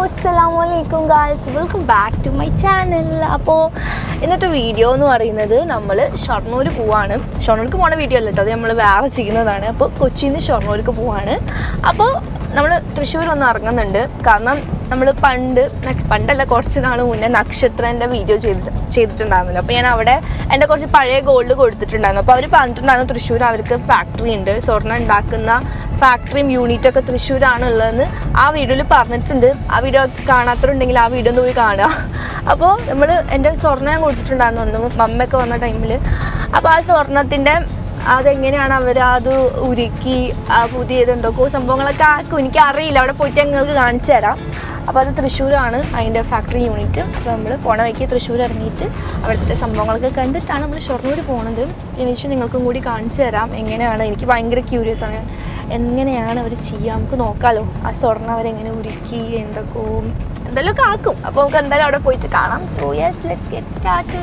അസ്സലാമലൈക്കും guys welcome back to my channel അപ്പോൾ ഇന്നത്തെ വീഡിയോ എന്ന് പറയുന്നത് നമ്മൾ ഷൊർണൂർ പോവാണ് ഷൊർണൂർക്ക് പോണ വീഡിയോ അല്ല കേട്ടോ അത് നമ്മൾ വേറെ ചെയ്യുന്നതാണ് അപ്പോൾ കൊച്ചിയിൽ നിന്ന് ഷൊർണൂർക്ക് പോവാണ് അപ്പോൾ നമ്മൾ തൃശ്ശൂർ ഒന്ന് ഇറങ്ങുന്നുണ്ട് കാരണം നമ്മൾ പണ്ട് ന- പണ്ടല്ല കുറച്ച് നാൾ മുന്നേ നക്ഷത്രൻ്റെ വീഡിയോ ചെയ്തിട്ട് ചെയ്തിട്ടുണ്ടായിരുന്നല്ലോ അപ്പോൾ ഞാൻ അവിടെ എൻ്റെ കുറച്ച് പഴയ ഗോൾഡ് കൊടുത്തിട്ടുണ്ടായിരുന്നു അപ്പോൾ അവർ പറഞ്ഞിട്ടുണ്ടായിരുന്നു തൃശ്ശൂർ അവർക്ക് ഫാക്ടറി ഉണ്ട് സ്വർണ്ണം ഉണ്ടാക്കുന്ന ഫാക്ടറിയും യൂണിറ്റും ഒക്കെ തൃശ്ശൂരാണ് ഉള്ളതെന്ന് ആ വീഡിയോയിൽ പറഞ്ഞിട്ടുണ്ട് ആ വീഡിയോ കാണാത്തവരുണ്ടെങ്കിൽ ആ വീഡിയോ ഒന്ന് പോയി കാണുക അപ്പോൾ നമ്മൾ എൻ്റെ സ്വർണ്ണം ഞാൻ കൊടുത്തിട്ടുണ്ടായിരുന്നു അന്ന് മമ്മയൊക്കെ വന്ന ടൈമിൽ അപ്പോൾ ആ സ്വർണത്തിൻ്റെ അതെങ്ങനെയാണ് അവർ അത് ഉരുക്കി ആ പുതിയത് എന്തൊക്കെയോ സംഭവങ്ങളൊക്കെ ആക്കും എനിക്ക് അറിയില്ല അവിടെ പോയിട്ട് ഞങ്ങൾക്ക് കാണിച്ചു തരാം അപ്പോൾ അത് തൃശ്ശൂരാണ് അതിൻ്റെ ഫാക്ടറി യൂണിറ്റ് അപ്പോൾ നമ്മൾ പോണ വഴിക്ക് തൃശ്ശൂർ ഇറങ്ങിയിട്ട് അവിടുത്തെ സംഭവങ്ങളൊക്കെ കണ്ടിട്ടാണ് നമ്മൾ ഷൊർണൂർ പോണത് ഞാൻ വെച്ച് നിങ്ങൾക്കും കൂടി കാണിച്ചു തരാം എങ്ങനെയാണ് എനിക്ക് ഭയങ്കര ക്യൂരിയസ് ആണ് എങ്ങനെയാണ് അവർ ചെയ്യുക നമുക്ക് നോക്കാമല്ലോ ആ സ്വർണ്ണം അവരെങ്ങനെ ഉരുക്കി എന്തൊക്കെയോ എന്തെങ്കിലുമൊക്കെ ആക്കും അപ്പോൾ നമുക്ക് എന്തായാലും അവിടെ പോയിട്ട് കാണാം so yes let's get start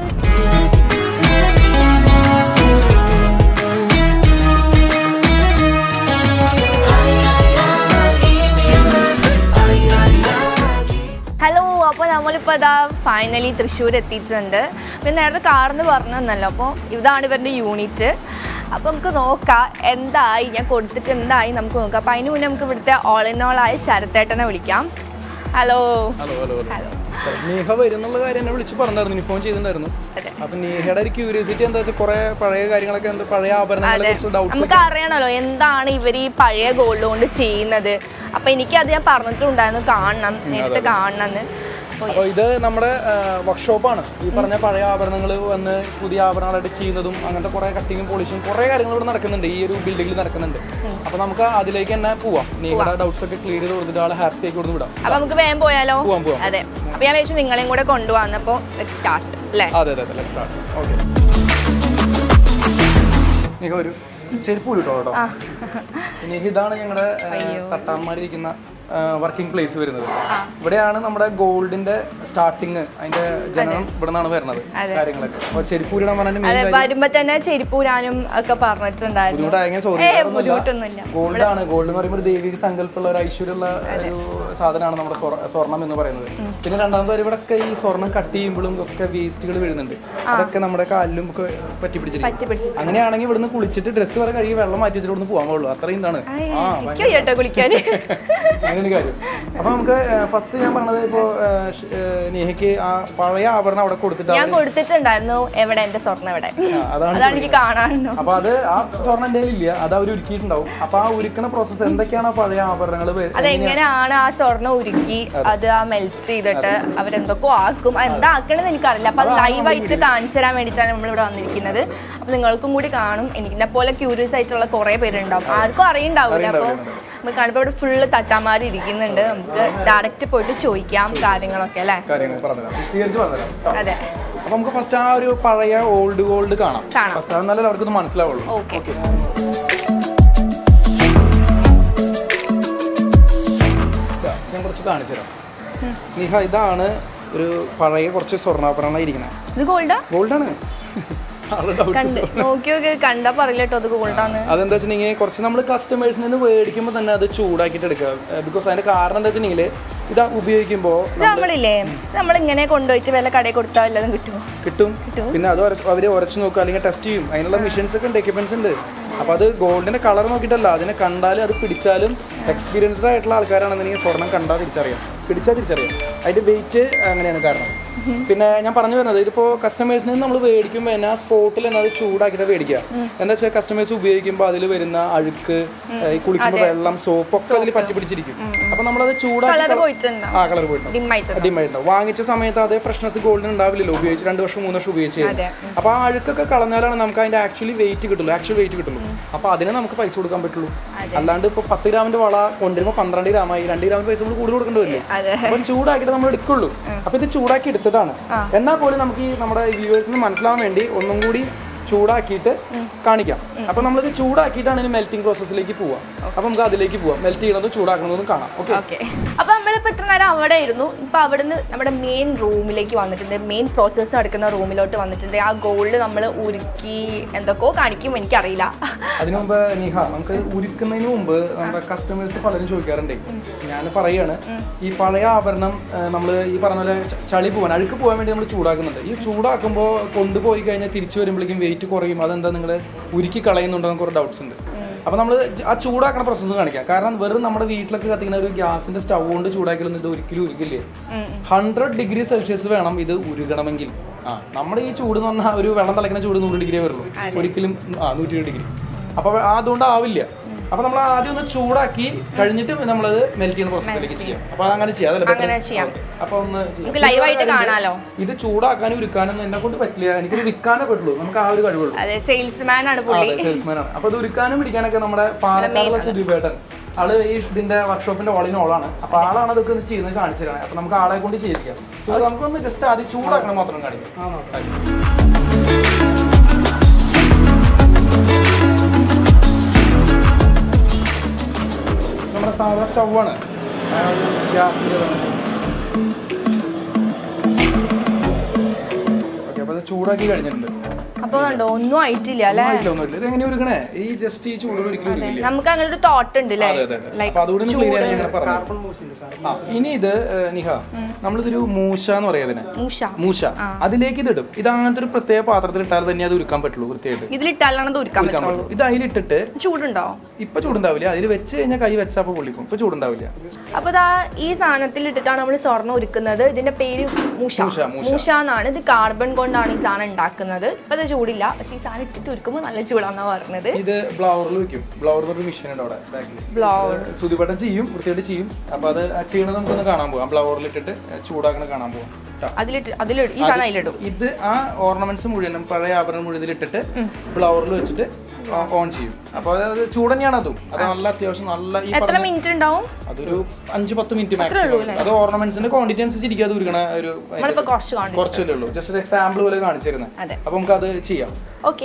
hello അപ്പോൾ നമ്മളിപ്പോൾ ഇതാ ഫൈനലി തൃശ്ശൂർ എത്തിയിട്ടുണ്ട് പിന്നെ നേരത്തെ കാർന്ന് പറഞ്ഞു തന്നല്ലോ അപ്പോൾ ഇതാണ് ഇവരുടെ യൂണിറ്റ് അപ്പോൾ നമുക്ക് നോക്കാം എന്തായി ഞാൻ കൊടുത്തിട്ട് എന്തായി നമുക്ക് നോക്കാം അപ്പോൾ അതിന് മുന്നേ നമുക്ക് ഇവിടുത്തെ ഓൾ ഇൻ ഓൾ ആയ ശരത്തേട്ടനെ വിളിക്കാം hello hello hello hello hello നീഹ വരുന്നുള്ള കാര്യം എന്നെ വിളിച്ച് പറഞ്ഞായിരുന്നു ഇൻഫോം ചെയ്തിട്ടുണ്ടായിരുന്നു അതെ അപ്പൊ നീഹയുടെ ഒരു ക്യൂരിയോസിറ്റി എന്താ വെച്ചാൽ കുറെ പഴയ കാര്യങ്ങളൊക്കെ ഉണ്ട് പഴയ ആഭരണങ്ങളെ അതെ കുറിച്ച് ഡൗട്ട്സ് നമുക്ക് അറിയണല്ലോ എന്താണ് ഇവർ ഈ പഴയ ഗോൾഡ് കൊണ്ട് ചെയ്യുന്നത് അപ്പോൾ എനിക്ക് അത് ഞാൻ പറഞ്ഞിട്ടുണ്ടായിരുന്നു കാണണം നേരിട്ട് കാണണം എന്ന് അപ്പോൾ അപ്പോൾ ഇത് നമ്മുടെ വർക്ക്ഷോപ്പാണ് ഈ പറഞ്ഞ പഴയ ആഭരണങ്ങൾ വന്ന് പുതിയ ആഭരണങ്ങളായിട്ട് ചെയ്യുന്നതും അങ്ങനത്തെ കുറെ കട്ടിങ്ങും പോളിഷും കുറെ കാര്യങ്ങൾ ഇവിടെ നടക്കുന്നുണ്ട് ഈ ഒരു ബിൽഡിംഗിൽ നടക്കുന്നുണ്ട് അപ്പോൾ നമുക്ക് അതിലേക്ക് തന്നെ പോവാം നീഹയുടെ ഡൗട്ട്സ് ഒക്കെ ക്ലിയർ ചെയ്ത് കൊടുത്തിട്ട് ആളെ ഹാപ്പി ആക്കി കൊടുത്ത് വിടാം അപ്പൊ നമുക്ക് വേഗം പോയാലോ പോവാം പോവാം അതെ അപ്പൊ ഞാൻ വിചാരിച്ചു നിങ്ങളെയും കൂടെ കൊണ്ടുവന്നപ്പോ സ്റ്റാർട്ട് അല്ലേ അതെ അതെ അതെ സ്റ്റാർട്ട് ഓക്കെ നീഹ ഒരു ചെരുപ്പ് വിട്ടോ കേട്ടോ ആ ഇനി ഇതാണ് ഞങ്ങളുടെ തട്ടാന്മാരിരിക്കുന്ന വർക്കിംഗ് പ്ലേസ് വരുന്നത് ഇവിടെയാണ് നമ്മുടെ ഗോൾഡിന്റെ സ്റ്റാർട്ടിങ് അതിന്റെ ജനനം ഇവിടെ നിന്നാണ് വരുന്നത് കാര്യങ്ങളൊക്കെ അപ്പൊ ചെരുപ്പൂരിടാൻ പറഞ്ഞാൽ മെയിൻ അതെ വരുമ്പോ തന്നെ ചെരിപ്പൂരാനും ഒക്കെ പറഞ്ഞിട്ടുണ്ടായിരുന്നു ബുദ്ധിമുട്ടായെങ്കിൽ സോറി ഏ ബുദ്ധിമുട്ടൊന്നുമില്ല ഗോൾഡ് ആണ് ഗോൾഡ് എന്ന് പറയുമ്പോൾ ഒരു ദൈവിക സങ്കല്പമുള്ള ഒരു ഐശ്വര്യമുള്ള ഒരു സാധനമാണ് നമ്മുടെ സ്വർ- സ്വർണം എന്ന് പറയുന്നത് പിന്നെ രണ്ടാമത്തെ കാര്യം ഇവിടെയൊക്കെ ഈ സ്വർണം കട്ട് ചെയ്യുമ്പോഴും ഒക്കെ വേസ്റ്റുകൾ വീഴുന്നുണ്ട് അതൊക്കെ നമ്മുടെ കാലിലും ഒക്കെ പറ്റി പിടിച്ചിരിക്കും പറ്റി പിടിച്ചു അങ്ങനെയാണെങ്കിൽ ഇവിടുന്ന് കുളിച്ചിട്ട് ഡ്രസ്സ് വരെ കഴുകി വെള്ളം മാറ്റി വെച്ചിട്ട് ഇവിടുന്ന് പോകാൻ പാടുള്ളൂ അത്രയും ഇതാണ് ആ എനിക്ക് കേട്ടോ കുളിക്കാന് അങ്ങനെയൊരു കാര്യം അപ്പൊ നമുക്ക് ഫസ്റ്റ് ഞാൻ പറഞ്ഞത് ഇപ്പോ നേഹയ്ക്ക് ആ പഴയ ആഭരണം അവിടെ കൊടുത്തിട്ട് ഞാൻ കൊടുത്തിട്ടുണ്ടായിരുന്നു എവിടെ എന്റെ സ്വർണ്ണം എവിടെ ആ, അതാണ് അതാണ് എനിക്ക് കാണാനുണ്ടോ അപ്പൊ അത് ആ സ്വർണ്ണം എൻ്റെ ഇല്ല അത് അവർ ഉരുക്കിയിട്ടുണ്ടാവും അപ്പൊ ആ ഉരുക്കണ പ്രോസസ്സ് എന്തൊക്കെയാണ് ആ പഴയ ആഭരണങ്ങൾ അതെങ്ങനെയാണ് ആ സ്വർണ്ണം ഉരുക്കി അത് ആ മെൽറ്റ് ചെയ്തിട്ട് അവരെന്തൊക്കെയോ ആക്കും അത് എന്താ ആക്കണെന്ന് എനിക്കറിയില്ല അപ്പൊ അത് ലൈവായിട്ട് കാണിച്ചു തരാൻ വേണ്ടിയിട്ടാണ് നമ്മൾ ഇവിടെ വന്നിരിക്കുന്നത് അപ്പൊ നിങ്ങൾക്കും കൂടി കാണും എനിക്കിനെ പോലെ ക്യൂരിയസ് ആയിട്ടുള്ള കുറെ പേരുണ്ടാവും ആർക്കും അറിയണ്ടാവില്ല അപ്പൊ നമുക്ക് കാണുമ്പോൾ ഇവിടെ ഫുള്ള് തട്ടാമാരി ഇരിക്കുന്നുണ്ട് നമുക്ക് ഡയറക്റ്റ് പോയിട്ട് ചോദിക്കാം കാര്യങ്ങളൊക്കെ അല്ലേ കാര്യങ്ങൾ പറഞ്ഞുതരാം വിശദീകരിച്ച് പറഞ്ഞുതരാം ട്ടോ. അതെ അപ്പൊ നമുക്ക് ഫസ്റ്റ് ആ ഒരു പഴയ ഓൾഡ് ഗോൾഡ് കാണാം കാണാം. ഫസ്റ്റ് അതെന്നാലും അവർക്കൊന്ന് മനസ്സിലാവുള്ളൂ ഓക്കെ ഇതാ, ഞാൻ കുറച്ച് കാണിച്ചു തരാം നിഹ ഇതാണ് ഒരു പഴയ കുറച്ച് സ്വർണ്ണാഭരണങ്ങളായി ഇരിക്കുന്നത് ഇത് ഗോൾഡാ ഗോൾഡാണ് ആളുടെ doubts കണ്ട് നോക്കി നോക്കി കണ്ടാ പറയില്ല കേട്ടോ അത് ഗോൾഡാന്ന് അതെന്താ വെച്ചിട്ടുണ്ടെങ്കിൽ കുറച്ച് നമ്മൾ കസ്റ്റമേഴ്സിൽ നിന്ന് മേടിക്കുമ്പോൾ തന്നെ അത് ചൂടാക്കിയിട്ട് എടുക്കുക ബിക്കോസ് അതിന്റെ കാരണം എന്താ വെച്ചിട്ടുണ്ടെങ്കിൽ ഇത് ഉപയോഗിക്കുമ്പോൾ ഇത് നമ്മളില്ലേ നമ്മൾ ഇങ്ങനെ കൊണ്ടുപോയിട്ട് വല്ല കടയിൽ കൊടുത്താൽ വല്ലതും കിട്ടുമോ കിട്ടും കിട്ടും. പിന്നെ അത് ഉര- അവര് ഉരച്ച് നോക്കുക അല്ലെങ്കിൽ ടെസ്റ്റ് ചെയ്യും അതിനുള്ള മെഷീൻസ് ഒക്കെ ഉണ്ട് എക്യുപ്മെന്റ്സ് ഉണ്ട് അപ്പൊ അത് ഗോൾഡിന്റെ കളർ നോക്കിയിട്ടല്ല അതിനെ കണ്ടാലും അത് പിടിച്ചാലും എക്സ്പീരിയൻസ്ഡ് ആയിട്ടുള്ള ആൾക്കാരാണെന്നുണ്ടെങ്കിൽ സ്വർണം കണ്ടാൽ തിരിച്ചറിയാം പിടിച്ചാൽ തിരിച്ചറിയാം അതിന്റെ വെയിറ്റ് അങ്ങനെയാണ് കാരണം പിന്നെ ഞാൻ പറഞ്ഞു വരുന്നത് ഇതിപ്പോ കസ്റ്റമേഴ്സിൽ നിന്ന് നമ്മൾ മേടിക്കുമ്പോൾ തന്നെ ആ സ്പോട്ടിൽ തന്നെ അത് ചൂടാക്കിയിട്ട് മേടിക്കുക എന്താ വെച്ചാൽ കസ്റ്റമേഴ്സ് ഉപയോഗിക്കുമ്പോൾ അതിൽ വരുന്ന അഴുക്ക് ഈ കുളിക്കുമ്പോൾ വെള്ളം സോപ്പ് ഒക്കെ അതിൽ പറ്റി പിടിച്ചിരിക്കും അപ്പൊ നമ്മളത് ചൂടാക്കി കളർ പോയിട്ടുണ്ടാവും ആ കളർ പോയിട്ടുണ്ടാവും ഡിമ്മായിട്ട് ഡിമായിട്ടുണ്ടാവും വാങ്ങിച്ച സമയത്ത് അതേ ഫ്രഷ്നസ് ഗോൾഡിന് ഉണ്ടാവില്ലല്ലോ ഉപയോഗിച്ച് രണ്ട് വർഷം മൂന്ന് വർഷം ഉപയോഗിച്ച് അതെ അപ്പൊ ആ അഴുക്കൊക്കെ കളഞ്ഞാലാണ് നമുക്ക് അതിന്റെ ആക്ച്വലി വെയിറ്റ് കിട്ടുള്ളൂ ആക്ച്വൽ വെയിറ്റ് കിട്ടുള്ളൂ അപ്പൊ അതിനെ നമുക്ക് പൈസ കൊടുക്കാൻ പറ്റുള്ളൂ അല്ലാണ്ട് ഇപ്പൊ പത്ത് ഗ്രാമിന്റെ വള കൊണ്ടുവരുമ്പോൾ പന്ത്രണ്ട് ഗ്രാമായി രണ്ട് ഗ്രാമിന്റെ പൈസ നമ്മൾ കൂടുതൽ കൊടുക്കേണ്ടി വരില്ലേ അതെ അപ്പൊ ചൂടാക്കിയിട്ട് നമ്മൾ എടുക്കുള്ളൂ അപ്പൊ ഇത് ചൂടാക്കി എടുത്തതാണ് എന്നാൽ പോലും നമുക്ക് ഈ നമ്മുടെ വ്യൂവേഴ്സിന് മനസ്സിലാവാൻ വേണ്ടി ഒന്നും കൂടി ചൂടാക്കിയിട്ട് കാണിക്കാം അപ്പൊ നമ്മളിത് ചൂടാക്കിയിട്ടാണ് ഇനി മെൽറ്റിംഗ് പ്രോസസ്സിലേക്ക് പോവാം അപ്പൊ നമുക്ക് അതിലേക്ക് പോവാം മെൽറ്റ് ചെയ്യണതും ചൂടാക്കുന്നതും കാണാം ഓക്കെ ഓക്കെ അപ്പൊ നമ്മളിപ്പോ ഇത്ര നേരം അവിടെ ആയിരുന്നു ഇപ്പൊ അവിടുന്ന് നമ്മുടെ മെയിൻ റൂമിലേക്ക് വന്നിട്ടുണ്ട് മെയിൻ പ്രോസസ്സ് നടക്കുന്ന റൂമിലോട്ട് വന്നിട്ടുണ്ട് ആ ഗോൾഡ് നമ്മൾ ഉരുക്കി എന്തൊക്കെയോ കാണിക്കും എനിക്കറിയില്ല അതിനു മുമ്പ് നിഹ നമുക്ക് ഉരുക്കുന്നതിന് മുമ്പ് നമ്മുടെ കസ്റ്റമേഴ്സ് പലരും ചോദിക്കാറുണ്ട് ഞാൻ പറയാണ് ഈ പഴയ ആഭരണം നമ്മൾ ഈ പറഞ്ഞ പോലെ ച- ചളി പോകാൻ അഴുക്ക് പോകാൻ വേണ്ടി നമ്മൾ ചൂടാക്കുന്നുണ്ട് ഈ ചൂടാക്കുമ്പോൾ കൊണ്ടുപോയി കഴിഞ്ഞാൽ തിരിച്ചു വരുമ്പോഴേക്കും വെയിറ്റ് കുറയും അതെന്താ നിങ്ങൾ ഉരുക്കി കളയുന്നുണ്ടോ എന്ന് കുറേ ഡൗട്ട്സ് ഉണ്ട് അപ്പോൾ നമ്മൾ ആ ചൂടാക്കണ പ്രോസസ്സ് കാണിക്കാം കാരണം വെറും നമ്മുടെ വീട്ടിലൊക്കെ കത്തിക്കുന്ന ഒരു ഗ്യാസിന്റെ സ്റ്റൗ കൊണ്ട് ചൂടാക്കലൊന്നും ഇത് ഒരിക്കലും ഉരുക്കില്ലേ ഉം. ഹൺഡ്രഡ് ഡിഗ്രി സെൽഷ്യസ് വേണം ഇത് ഉരുകണമെങ്കിൽ ആ നമ്മുടെ ഈ ചൂട് എന്ന് പറഞ്ഞാൽ ഒരു വെള്ളം തിളക്കുന്ന ചൂട് നൂറ് ഡിഗ്രി വരുള്ളൂ ഒരിക്കലും ആ നൂറ്റി ഡിഗ്രി അപ്പൊ അതുകൊണ്ട് ആവില്ല അപ്പൊ നമ്മൾ ആദ്യം ഒന്ന് ചൂടാക്കി കഴിഞ്ഞിട്ട് നമ്മളത് മെൽറ്റ് ചെയ്യുന്ന പ്രോസസ്സിലേക്ക് ചെയ്യാം അപ്പൊ അങ്ങനെ ചെയ്യാം അതല്ലേ അങ്ങനെ better? ചെയ്യാം. Okay. അപ്പൊ ഒന്ന് ചെയ്യാം. നമുക്ക് ലൈവായിട്ട് കാണാലോ ഇത് ചൂടാക്കാനും ഉരുക്കാനൊന്നും എന്നെ കൊണ്ട് പറ്റില്ല എനിക്കിത് വിൽക്കാനേ പറ്റുള്ളൂ നമുക്ക് ആ ഒരു കഴിവുള്ളൂ അതെ സെയിൽസ്മാൻ ആണ് പുള്ളി അതെ സെയിൽസ്മാൻ ആണ് അപ്പൊ ഇത് ഉരുക്കാനും പിടിക്കാനൊക്കെ നമ്മുടെ പാലക്കാടുള്ള സുദീപേട്ടൻ ആള് ഈ ഇതിന്റെ വർക്ക്ഷോപ്പിന്റെ ഓളിന് ഓളാണ് അപ്പൊ ആളാണ് അതൊക്കെ ഒന്ന് ചെയ്യുന്നത് കാണിച്ചു തരണേ അപ്പൊ നമുക്ക് ആളെ കൊണ്ട് ചെയ്യിക്കാം So, നമുക്കൊന്ന് ജസ്റ്റ് ആദ്യം ചൂടാക്കണം മാത്രം കാണിക്കാം നമ്മുടെ സാധാ സ്റ്റൗവാണ് ഗ്യാസിൻ്റെ ഓക്കെ അപ്പോൾ അത് ചൂടാക്കി കഴിഞ്ഞിട്ടുണ്ട് അപ്പൊ കണ്ടോ ഒന്നും ആയിട്ടില്ല അല്ലെ ഒന്നുമില്ല, ഒന്നുമില്ല. ഇത് എങ്ങനെ ഉരുക്കണേ ഈ ജസ്റ്റ് ഈ ചൂട് ഒരിക്കലും ഉരുക്കില്ല നമുക്ക് അങ്ങനെ ഒരു തോട്ട് ഉണ്ട് അല്ലേ അതെ, അതെ, അതെ. ലൈക്ക് അപ്പൊ അതുകൂടി ഒന്ന് clear ചെയ്യാൻ ഞാൻ പറഞ്ഞു. ആ, ഇനി ഇത് ഏഹ്, നിഹ നമ്മളിതൊരു മൂശ എന്ന് പറയുന്നതിന് മൂഷ മൂശ അതിലേക്ക് ഇത് ഇടും ഇത് അങ്ങനത്തെ ഒരു പ്രത്യേക പാത്രത്തിൽ ഇട്ടാൽ തന്നെ അത് ഉരുക്കാൻ പറ്റുള്ളൂ വൃത്തിയായിട്ട് ഇതിലിട്ടാലാണ് അത് ഉരുക്കാൻ ഉരുക്കാൻ പറ്റുള്ളൂ പറ്റും ഇത് അതിലിട്ടിട്ട് ചൂടുണ്ടോ ഇപ്പൊ ചൂടുണ്ടാവില്ല അതിൽ വെച്ച് കഴിഞ്ഞാൽ കൈ വെച്ചാൽ അപ്പൊ പൊള്ളിക്കും ഇപ്പൊ ചൂടുണ്ടാവില്ല അപ്പൊ ദാ ഈ സാധനത്തിൽ ഇട്ടിട്ടാണ് നമ്മൾ സ്വർണ്ണം ഉരുക്കുന്നത് ഇതിന്റെ പേര് മൂഷ മൂഷ, മൂഷ. മൂഷ എന്നാണ് ഇത് കാർബൺ കൊണ്ടാണ് ഈ സാധനം ഉണ്ടാക്കുന്നത് ഇപ്പൊ ഇത് ചൂടില്ല പക്ഷെ ഈ സാധനം ഇട്ടിട്ട് ഉരുക്കുമ്പോൾ നല്ല ചൂടാന്നാ പറഞ്ഞത് ഇത് ബ്ലൗറിൽ വെക്കും ബ്ലൗർ ഒരു മെഷീൻ ഉണ്ട് അവിടെ ബാക്കിൽ ബ്ലൗർ സുതിപട്ടം ചെയ്യും വൃത്തിയായിട്ട് ചെയ്യും അപ്പൊ അത് ആ ചെയ്യണത് നമുക്കൊന്ന് കാണാൻ പോകാം ബ്ലൗറിൽ ഇട്ടിട്ട് ചൂടാക്കണ കാണാൻ പോകാം ട്ടോ. അതിലിട്ട് അതിലിടും ഈ സാധനം അതിലിടും ഇത് ആ ഓർണമെന്റ്സ് മുഴുവനും പഴയ ആഭരണം മുഴുവൻ ഇട്ടിട്ട് ബ്ലൗറിൽ വെച്ചിട്ട് ഓൺ ചെയ്യും അപ്പൊ അത് ചൂടന്നെയാണ് അതും അത് നല്ല അത്യാവശ്യം നല്ല ഈ എത്ര പറഞ്ഞ- മിനിറ്റ് ഉണ്ടാവും അതൊരു അഞ്ച് പത്ത് മിനിറ്റ് മാക്സിമം അത് ഓർണമെന്റ്സിന്റെ ക്വാണ്ടിറ്റി അനുസരിച്ചിരിക്കും അത് ഉരുക്കണ ഒരു നമ്മളിപ്പോ കുറച്ച് കാണും കുറച്ചല്ലേ ഉള്ളൂ ജസ്റ്റ് ഒരു എക്സാമ്പിൾ പോലെ കാണിച്ചു തരുന്നത് അതെ അപ്പൊ നമുക്ക് അത് ചെയ്യാം ഓക്കെ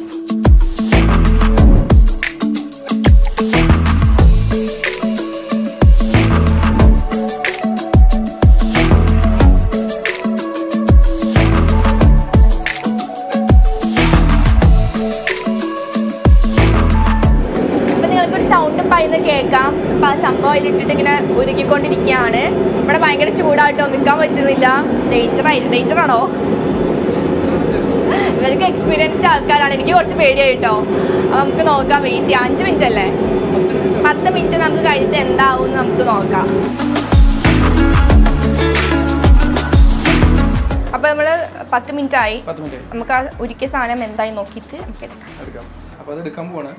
അപ്പൊ നിങ്ങൾക്കൊരു സൗണ്ടും പറയുന്ന കേൾക്കാം അപ്പൊ ആ സംഭവം അതിലിട്ടിട്ട് ഇങ്ങനെ ഉരുക്കിക്കൊണ്ടിരിക്കുകയാണ് ഇവിടെ ഭയങ്കര ചൂടായിട്ടോ നിൽക്കാൻ പറ്റുന്നില്ല ഡേഞ്ചർ ആയി ഡേഞ്ചർ ആണോ ഇവർക്ക് എക്സ്പീരിയൻസ്ഡ് ആൾക്കാരാണ് എനിക്ക് കുറച്ച് പേടിയായിട്ടോ അപ്പൊ നമുക്ക് നോക്കാം വെയിറ്റ് ചെയ്യാം അഞ്ച് മിനിറ്റ് അല്ലേ പത്ത് മിനിറ്റ് നമുക്ക് കഴിഞ്ഞിട്ട് എന്താവും എന്ന് നമുക്ക് നോക്കാം അപ്പൊ നമ്മള് പത്ത് മിനിറ്റ് ആയി പത്ത് മിനിറ്റ് നമുക്ക് ആ ഉരുക്കിയ സാധനം എന്തായി നോക്കിയിട്ട് നമുക്ക് എടുക്കാം എടുക്കാം അപ്പൊ അത് എടുക്കാൻ പോവാണ്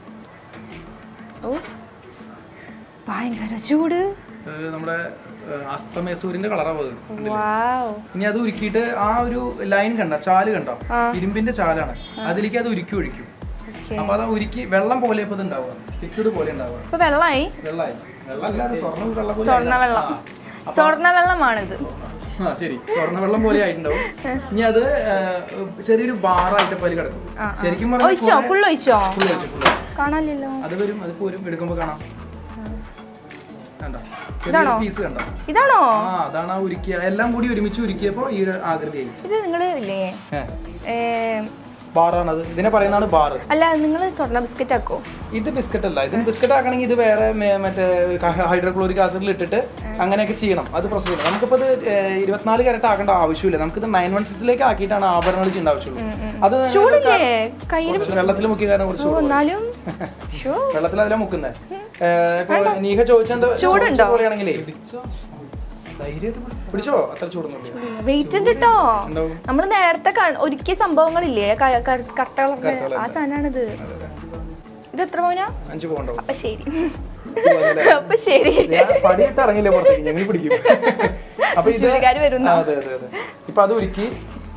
ഓ ഭയങ്കര ചൂട് ഏഹ് നമ്മുടെ ഏഹ് അസ്തമേസൂരിന്റെ കളറാ പോകുന്നത് വാവ് ഇനി അത് ഉരുക്കിയിട്ട് ആ ഒരു ലൈൻ കണ്ട ചാല് കണ്ടോ ആ. ഇരുമ്പിന്റെ ചാലാണ് അതിലേക്ക് അത് ഉരുക്കി ഒഴിക്കും ഓക്കെ അപ്പൊ അത് ഉരുക്കി വെള്ളം പോലെ ഇപ്പൊ ഇത് ഉണ്ടാവുക ലിക്വിഡ് പോലെ ഉണ്ടാവുക ഇപ്പൊ വെള്ളമായി വെള്ളമായി വെള്ളമല്ല അത് സ്വർണ്ണ വെള്ളം പോലെ സ്വർണ്ണ വെള്ളം സ്വർണ്ണ വെള്ളമാണിത് ആ ശരി സ്വർണ്ണ വെള്ളം പോലെ ആയിട്ടുണ്ടാവും ഇനി അത് ഏഹ്, ചെറിയൊരു ബാറായിട്ട് പോലെ കിടക്കും ആ, ആ. ശരിക്കും ഒഴിച്ചോ പറഞ്ഞാൽ ഫുൾ ഒഴിച്ചോ full ഒഴിച്ചു, full ഒഴിച്ചു. കാണാനില്ലല്ലോ അത് വരും അത് പോരും എടുക്കുമ്പോ കാണാം കണ്ടോ ഇതാണോ? ചെറിയ പീസ് കണ്ടോ ഇതാണോ ആ അതാണ് ആ ഉരുക്കിയ എല്ലാം കൂടി ഒരുമിച്ച് ഉരുക്കിയപ്പോ ഈ ഒരു ആകൃതിയായി ഇത് നിങ്ങൾ ഇല്ലേ ഏ, ബാറാണത് ഇതിനെ പറയുന്നതാണ് ബാറ് അല്ല നിങ്ങൾ സ്വർണ്ണ ബിസ്ക്കറ്റ് ആക്കോ ഇത് ബിസ്ക്കറ്റ് അല്ല ഇതിന് ബിസ്ക്കറ്റ് ആക്കണമെങ്കിൽ ഇത് വേറെ മേ- മറ്റേ ഹൈഡ്രോക്ലോറിക് ആസിഡിൽ ഇട്ടിട്ട് അങ്ങനെയൊക്കെ ചെയ്യണം അത് പ്രോസസ് ചെയ്യണം നമുക്കിപ്പോൾ ഇത് ഏഹ്, ഇരുപത്തിനാല് കാരറ്റ് ആക്കേണ്ട ആവശ്യമില്ല നമുക്കിത് നയൻ വൺ സിക്സിലേക്ക് ആക്കിയിട്ടാണ് ആഭരണങ്ങൾ ചെയ്യേണ്ട ആവശ്യമുള്ളൂ അത് ചൂടില്ലേ കയ്യിൽ കുറച്ച് വെള്ളത്തിൽ മുക്കിയ കാരണം കുറച്ച് ചൂട് എന്നാലും ഷോ വെള്ളത്തിൽ അതിലാ മുക്കുന്നത് ഇപ്പൊ നീഹ ചോദിച്ചെന്താ ചൂടുണ്ടോ? പോലെയാണെങ്കിലേ പിടിച്ചോ അത്ര ചൂടൊന്നും വെയിറ്റ് ഉണ്ട് കേട്ടോ ഉണ്ടാവും നമ്മൾ നേരത്തെ ക- ഒരുക്കിയ സംഭവങ്ങളില്ലേ ക- ക- കട്ടകളൊക്കെ ആ സാധനമാണിത് ഇത് എത്ര പവനാ അഞ്ച് പോകണ്ടോ അപ്പൊ ശരി അപ്പൊ ശരി ഞാൻ പടിയിട്ട് ഇറങ്ങില്ല പുറത്തേക്ക് ഞങ്ങൾ പിടിക്കും അപ്പൊ ഇത് തൃശ്ശൂരുകാര് വരുന്നു. ആ, അതെ അതെ അതെ ഇപ്പൊ അത് ഉരുക്കി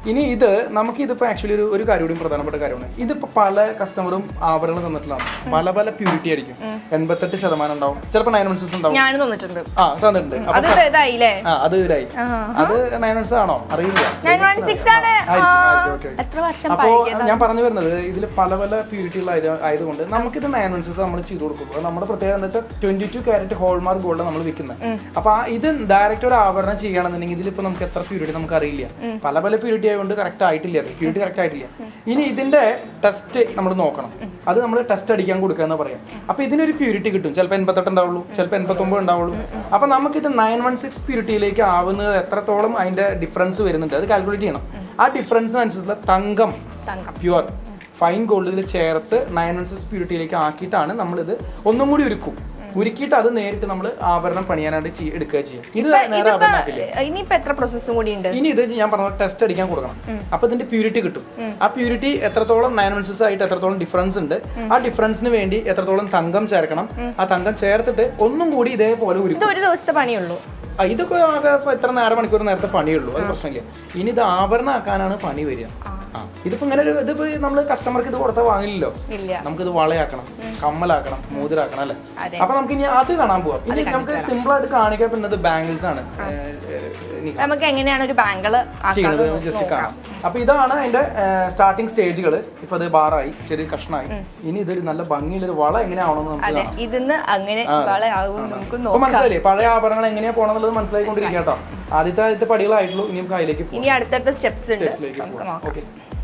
ഇനി ഇത് നമുക്ക് ഇതിപ്പോ ആക്ച്വലി ഒരു ഒരു കാര്യം കൂടി പ്രധാനപ്പെട്ട കാര്യമാണ് ഇതിപ്പോ പല കസ്റ്റമറും ആഭരണം തന്നിട്ടുള്ളതാണ് പല പല പ്യൂരിറ്റി ആയിരിക്കും എൺപത്തെട്ട് ശതമാനം ഉണ്ടാവും ചിലപ്പോൾ നയൻ വൺ സിക്സ് ഉണ്ടാവും ഞാൻ തന്നിട്ടുണ്ട് ആ തന്നിട്ടുണ്ട് അപ്പൊ അത് ഇതായില്ലേ ആ അത് ഇതായി അത് നയൻ വൺസ് ആണോ അറിയില്ല നയൻ വൺ സിക്സ് ആണ് ആയിരിക്കും, ആ, ആയിരിക്കും, ഓക്കേ, ഓക്കേ. എത്ര വർഷം അപ്പോ പഴകിയതാ ഞാൻ പറഞ്ഞു വരുന്നത് ഇതിൽ പല പല പ്യൂരിറ്റികൾ ആയതുകൊണ്ട് നമുക്കിത് നയൻ വൺസസ് നമ്മൾ ചെയ്ത് കൊടുക്കുള്ളൂ അത് നമ്മുടെ പ്രത്യേകത എന്താ വെച്ചാൽ twenty two carat hallmark gold നമ്മൾ വിൽക്കുന്നത് അപ്പൊ ആ ഇത് ഡയറക്റ്റ് ഒരു ആഭരണം ചെയ്യുകയാണെന്നുണ്ടെങ്കിൽ ഇതിലിപ്പോ നമുക്ക് എത്ര പ്യൂരിറ്റി നമുക്ക് അറിയില്ല പല പല പ്യൂരിറ്റി ആയതുകൊണ്ട് കറക്റ്റ് ആയിട്ടില്ല അത് പ്യൂരിറ്റി കറക്റ്റ് ആയിട്ടില്ല ഇനി ഇതിന്റെ ടെസ്റ്റ് നമ്മൾ നോക്കണം അത് നമ്മൾ ടെസ്റ്റ് അടിക്കാൻ കൊടുക്കുക എന്ന് പറയാം അപ്പൊ ഇതിനൊരു പ്യൂരിറ്റി കിട്ടും ചിലപ്പോൾ എൺപത്തെട്ട് ഉണ്ടാവുള്ളൂ ചിലപ്പോൾ എൺപത്തൊമ്പത് ഉണ്ടാവുള്ളൂ അപ്പൊ നമുക്കിത് നയൻ വൺ സിക്സ് പ്യൂരിറ്റിയിലേക്ക് ആവുന്നത് എത്രത്തോളം അതിന്റെ ഡിഫറൻസ് വരുന്നുണ്ട് അത് കാൽക്കുലേറ്റ് ചെയ്യണം ആ ഡിഫറൻസിനനുസരിച്ചുള്ള തങ്കം തങ്കം പ്യുവർ ഫൈൻ ഗോൾഡ് ഇതിൽ ചേർത്ത് നയൻ വൺ സിക്സ് പ്യൂരിറ്റിയിലേക്ക് ആക്കിയിട്ടാണ് നമ്മളിത് ഒന്നും കൂടി ഉരുക്കും ഉരുക്കിയിട്ട് അത് നേരിട്ട് നമ്മൾ ആഭരണം പണിയാനായിട്ട് ചെയ്യ- എടുക്കുക ചെയ്യും ഇത് നേരെ ഇതിപ്പോ ആഭരണമാക്കില്ല ഇനിയിപ്പോ എത്ര പ്രോസസ്സും കൂടി ഉണ്ട് ഇനി ഇത് ഞാൻ പറഞ്ഞ ടെസ്റ്റ് അടിക്കാൻ കൊടുക്കണം അപ്പൊ ഇതിന്റെ പ്യൂരിറ്റി കിട്ടും ആ പ്യൂരിറ്റി എത്രത്തോളം നയൻ വൺസസ് ആയിട്ട് എത്രത്തോളം ഡിഫറൻസ് ഉണ്ട് ആ ഡിഫറൻസിന് വേണ്ടി എത്രത്തോളം തങ്കം ചേർക്കണം ആ തങ്കം ചേർത്തിട്ട് ഒന്നും കൂടി ഇതേപോലെ ഉരുക്കും ഇത് ഒരു ദിവസത്തെ പണിയുള്ളൂ ആ, ഇതൊക്കെ ആകെ ഇപ്പൊ എത്ര നേര മണിക്കൂർ നേരത്തെ പണിയുള്ളൂ അത് പ്രശ്നമില്ല ഇനി ഇത് ആഭരണമാക്കാനാണ് പണി വരിക ആ ഇതിപ്പോ ഇങ്ങനെ ഒരു ഇതിപ്പോ നമ്മൾ കസ്റ്റമർക്ക് ഇത് കൊടുത്താൽ വാങ്ങില്ലല്ലോ ഇല്ല നമുക്കിത് വളയാക്കണം കമ്മലാക്കണം മോതിരാക്കണം അല്ലേ അതെ. അപ്പൊ നമുക്ക് ഇനി അത് കാണാൻ പോവാം ഇനി നമുക്ക് സിമ്പിൾ ആയിട്ട് കാണിക്കാൻ പറ്റുന്നത് ബാംഗിൾസ് ആണ് ഏ, ഏ, ഇനി നമുക്ക് എങ്ങനെയാണ് ഒരു ബാങ്കിള് ചെയ്യുന്നത് ജസ്റ്റ് കാണാം അപ്പൊ ഇതാണ് അതിന്റെ സ്റ്റാർട്ടിംഗ് സ്റ്റേജുകൾ ഇപ്പൊ അത് ബാറായി ചെറിയ കഷ്ണമായി ഇനി ഇതൊരു നല്ല ഭംഗിയുള്ളൊരു വള എങ്ങനെയാവണമെന്ന് നമുക്ക് അതെ കാണാം ഇതിന്ന് അങ്ങനെ വള ആവും നമുക്ക് അപ്പൊ നോക്കാം മനസ്സിലായില്ലേ പഴയ ആഭരണങ്ങൾ എങ്ങനെയാ പോണെന്നുള്ളത് മനസ്സിലായിക്കൊണ്ടിരിക്കുക കേട്ടോ ആദ്യത്തെ ആദ്യത്തെ പടികളായിട്ടുള്ളൂ ഇനി നമുക്ക് അതിലേക്ക് പോകാം ഇനി അടുത്തടുത്ത സ്റ്റെപ്സ് ഉണ്ട് സ്റ്റെപ്സിലേക്ക് നമുക്ക് പോകാം നോക്കാം ഓക്കെ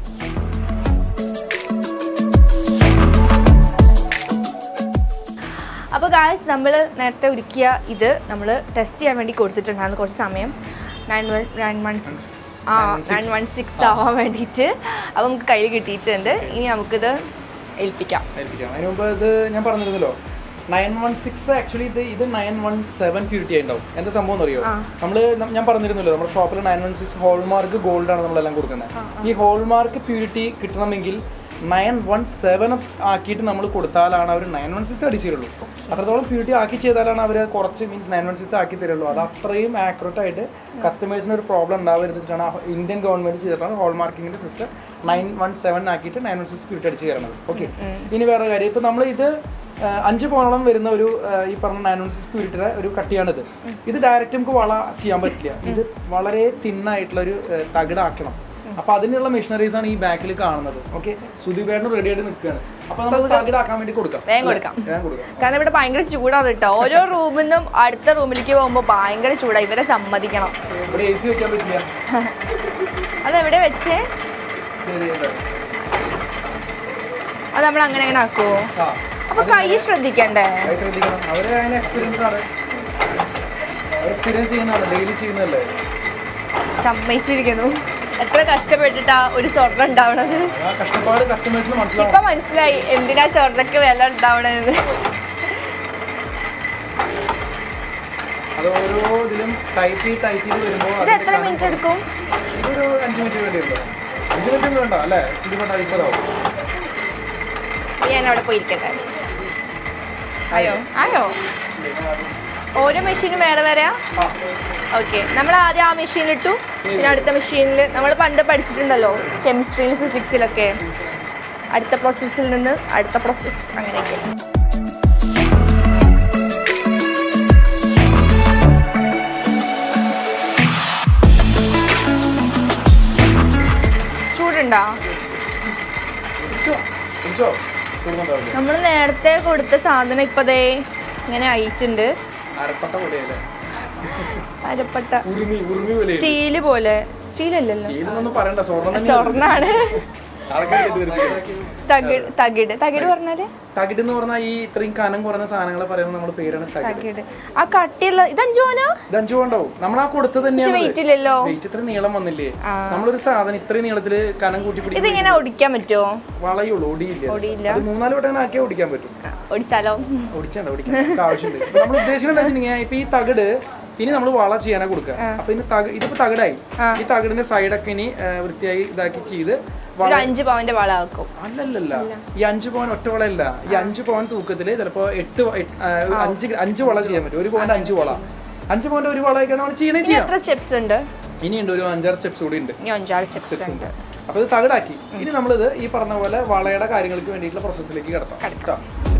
അപ്പോൾ ഗായ്സ് നമ്മൾ നേരത്തെ ഒരുക്കിയ ഇത് നമ്മൾ ടെസ്റ്റ് ചെയ്യാൻ വേണ്ടി കൊടുത്തിട്ടുണ്ടായിരുന്നു കുറച്ച് സമയം nine one nine one six ആ നയൻ വൺ സിക്സ് ആവാൻ വേണ്ടിയിട്ട് അപ്പോൾ നമുക്ക് കയ്യിൽ കിട്ടിയിട്ടുണ്ട് ഇനി നമുക്കിത് ഏൽപ്പിക്കാം ഏൽപ്പിക്കാം അതിന് മുമ്പ് ഇത് ഞാൻ പറഞ്ഞിരുന്നല്ലോ നയൻ വൺ സിക്സ് ആക്ച്വലി ഇത് ഇത് നയൻ വൺ സെവൻ പ്യൂരിറ്റി ഉണ്ടാവും എന്താ സംഭവം എന്ന് അറിയോ നമ്മള് നം- ഞാൻ പറഞ്ഞിരുന്നല്ലോ നമ്മുടെ ഷോപ്പിൽ nine one six hallmark gold ആണ് നമ്മളെല്ലാം കൊടുക്കുന്നത് ഈ ഹോൾമാർക്ക് പ്യൂരിറ്റി കിട്ടണമെങ്കിൽ നയൻ വൺ സെവൻ ആക്കിയിട്ട് നമ്മൾ കൊടുത്താലാണ് അവർ നയൻ വൺ സിക്സ് അടിച്ചു തരുള്ളൂ അത്രത്തോളം പ്യൂരിറ്റി ആക്കി ചെയ്താലാണ് അവർ കുറച്ച് മീൻസ് നയൻ വൺ സിക്സ് ആക്കി തരുള്ളൂ അത് അത്രയും ആക്യുറേറ്റ് ആയിട്ട് കസ്റ്റമേഴ്സിന് ഒരു പ്രോബ്ലം ഉണ്ടാവരുതിട്ടാണ് ഇന്ത്യൻ ഗവൺമെന്റ് ചെയ്തിട്ടാണ് ഹോൾമാർക്കിങ്ങിന്റെ സിസ്റ്റം നയൻ വൺ സെവൻ ആക്കിയിട്ട് നയൻ വൺ സിക്സ് പ്യൂരിറ്റി അടിച്ച് കയറണത് ഓക്കെ ഇനി വേറെ കാര്യം ഇപ്പൊ നമ്മൾ ഇത് ആ, അഞ്ച് പോണോളം വരുന്ന ഒരു ആ, ഈ പറഞ്ഞ നയൻ വൺ സിക്സ് പ്യൂരിറ്റിയുടെ ഒരു കട്ടിയാണിത് ഇത് ഡയറക്റ്റ് നമുക്ക് വള ചെയ്യാൻ പറ്റില്ല ഇത് വളരെ തിന്നായിട്ടുള്ള ഒരു തകിടാക്കണം അപ്പൊ അതിനുള്ള മെഷീനറീസ് ആണ് ഈ ബാക്കിൽ കാണുന്നത് ഓക്കെ സുദീപേട്ടന് റെഡി ആയിട്ട് നിൽക്കുകയാണ് അപ്പൊ നമ്മൾ തകിടാക്കാൻ വേണ്ടി കൊടുക്കാം വേഗം കൊടുക്കാം വേഗം കൊടുക്കാം കാരണം ഇവിടെ ഭയങ്കര ചൂടാണ് കേട്ടോ ഓരോ റൂമിൽ നിന്നും അടുത്ത റൂമിലേക്ക് പോകുമ്പോൾ ഭയങ്കര ചൂടാണ് ഇവരെ സമ്മതിക്കണം ഇവിടെ എ സി വെക്കാൻ പറ്റില്ല അതെവിടെ വെച്ച് ഇത് ഇത്. അത് നമ്മൾ അങ്ങനെ അങ്ങനെ ആക്കുമോ ആ അപ്പൊ കൈ ശ്രദ്ധിക്കണ്ടേ അത് ശ്രദ്ധിക്കണം അവര് അതിന് എക്സ്പീരിയൻസ് ആണ് അവർ എക്സ്പീരിയൻസ് ചെയ്യുന്നതാണ് ഡെയിലി ചെയ്യുന്നതല്ലേ സമ്മതിച്ചിരിക്കുന്നു എത്ര കഷ്ടപ്പെട്ടിട്ടാ ഒരു സ്വർണ്ണം ഉണ്ടാവണത് ആ കഷ്ടപ്പാട് കസ്റ്റമേഴ്സിന് മനസ്സിലാവും ഇപ്പൊ മനസ്സിലായി എന്തിനാ സ്വർണ്ണക്ക് വില ഉണ്ടാവണെന്ന് അത് ഓരോ ഇതിലും ടൈറ്റ് ചെയ്ത് ടൈറ്റ് ചെയ്ത് വരുമ്പോൾ ഇത് എത്ര മിനിറ്റ് എടുക്കും ഇതൊരു അഞ്ച് മിനിറ്റ് വേണ്ടി ഉണ്ടോ അഞ്ച് മിനിറ്റ് വേണ്ട അല്ലേ ഇച്ചിരി വേണ്ട ഇപ്പതാവും ഞാൻ അവിടെ പോയിരിക്കട്ടെ ആയോ ആയോ ഓരോ മെഷീനും വേറെ വേറെയാ ആ ഓക്കെ നമ്മൾ ആദ്യം ആ മെഷീനിലിട്ടു പിന്നെ അടുത്ത മെഷീനിൽ നമ്മൾ പണ്ട് പഠിച്ചിട്ടുണ്ടല്ലോ കെമിസ്ട്രിയിലും ഫിസിക്സിലൊക്കെ അടുത്ത പ്രോസസ്സിൽ നിന്ന് അടുത്ത പ്രോസസ്സ് അങ്ങനെയൊക്കെ ചൂടുണ്ടോ കുടിച്ചോ കൂടുന്നുണ്ടാവില്ലേ നമ്മൾ നേരത്തെ കൊടുത്ത സാധനം ഇപ്പതേ ഇങ്ങനെ ആയിട്ടുണ്ട് അരപ്പട്ട പോലെയല്ലേ അരപ്പട്ട ഉരുമി ഉരുമി പോലെ സ്റ്റീല് പോലെ സ്റ്റീലല്ലല്ലോ ചെയ്തെന്നൊന്നും പറയണ്ട സ്വർണ്ണം തന്നെ സ്വർണ്ണാണ് ആൾക്കാർ കേട്ട് തകിട് തകിട് തകിട് പറഞ്ഞാല് തകിട് എന്ന് പറഞ്ഞാൽ ഈ ഇത്രയും കനം കുറഞ്ഞ സാധനങ്ങളെ പറയുന്നത് നമ്മുടെ പേരാണ് തകിട് തകിട് ആ കട്ടിയുള്ള ഇത് അഞ്ചു പോനോ ഇത് അഞ്ചു ഉണ്ടാവും നമ്മൾ ആ കൊടുത്തത് പക്ഷെ തന്നെയാണ് വെയിറ്റ് ഇല്ലല്ലോ വെയിറ്റ് ഇത്ര നീളം വന്നില്ലേ ആ. നമ്മളൊരു സാധനം ഇത്രയും നീളത്തില് കനം കൂട്ടി പിടിക്കും ഇതിങ്ങനെ ഒടിക്കാൻ പറ്റുമോ വളയുള്ളൂ ഒടിയില്ല ഒടിയില്ല അത് മൂന്നാല് വട്ടം അങ്ങനെ ആക്കിയാൽ ഓടിക്കാൻ പറ്റും ആ, ഒടിച്ചാലോ ഓടിച്ചാണ്ട് ഓടിക്കാൻ നമുക്ക് ആവശ്യമുണ്ട് ഇപ്പൊ നമ്മൾ ഉദ്ദേശിക്കുന്നത് എന്താ വെച്ചിട്ടുണ്ടെങ്കിൽ ഇപ്പൊ ഈ തകിട് ഇനി നമ്മൾ വള ചെയ്യാനാ കൊടുക്കുക അപ്പൊ ഇനി തക ഇതിപ്പോ തകിടായി ആ. ഈ തകിടിന്റെ സൈഡൊക്കെ ഇനി ആ, വൃത്തിയായി ഇതാക്കി ചെയ്ത് വള ഒരു അഞ്ച് പവന്റെ വള ആക്കും അല്ലല്ലല്ല ഈ അഞ്ച് പവൻ ഒറ്റ വളയല്ല ഈ അഞ്ച് പവൻ തൂക്കത്തില് ചിലപ്പോ എട്ട് വ- എട്ട്, ആ, ഒരു അഞ്ച് ഗ്ര- അഞ്ച് വള ചെയ്യാൻ പറ്റും ഒരു പവന്റെ അഞ്ച് വള അഞ്ച് പവന്റെ ഒരു വളയൊക്കെയാണ് നമ്മൾ ചെയ്യണേ ഇനി ചെയ്യാം എത്ര സ്റ്റെപ്സ് ഉണ്ട് ഇനിയുണ്ട് ഒരു അഞ്ചാറ് സ്റ്റെപ്സ് കൂടി ഉണ്ട് ഇനി അഞ്ചാറ് സ്റ്റെപ്സ് സ്റ്റെപ്സ് ഉണ്ട് ഉണ്ട് അപ്പോൾ ഇത് തകിടാക്കി ഇനി നമ്മളിത് ഈ പറഞ്ഞ പോലെ വളയുടെ കാര്യങ്ങൾക്ക് വേണ്ടിയിട്ടുള്ള പ്രോസസ്സിലേക്ക് കിടത്താം കേട്ടോ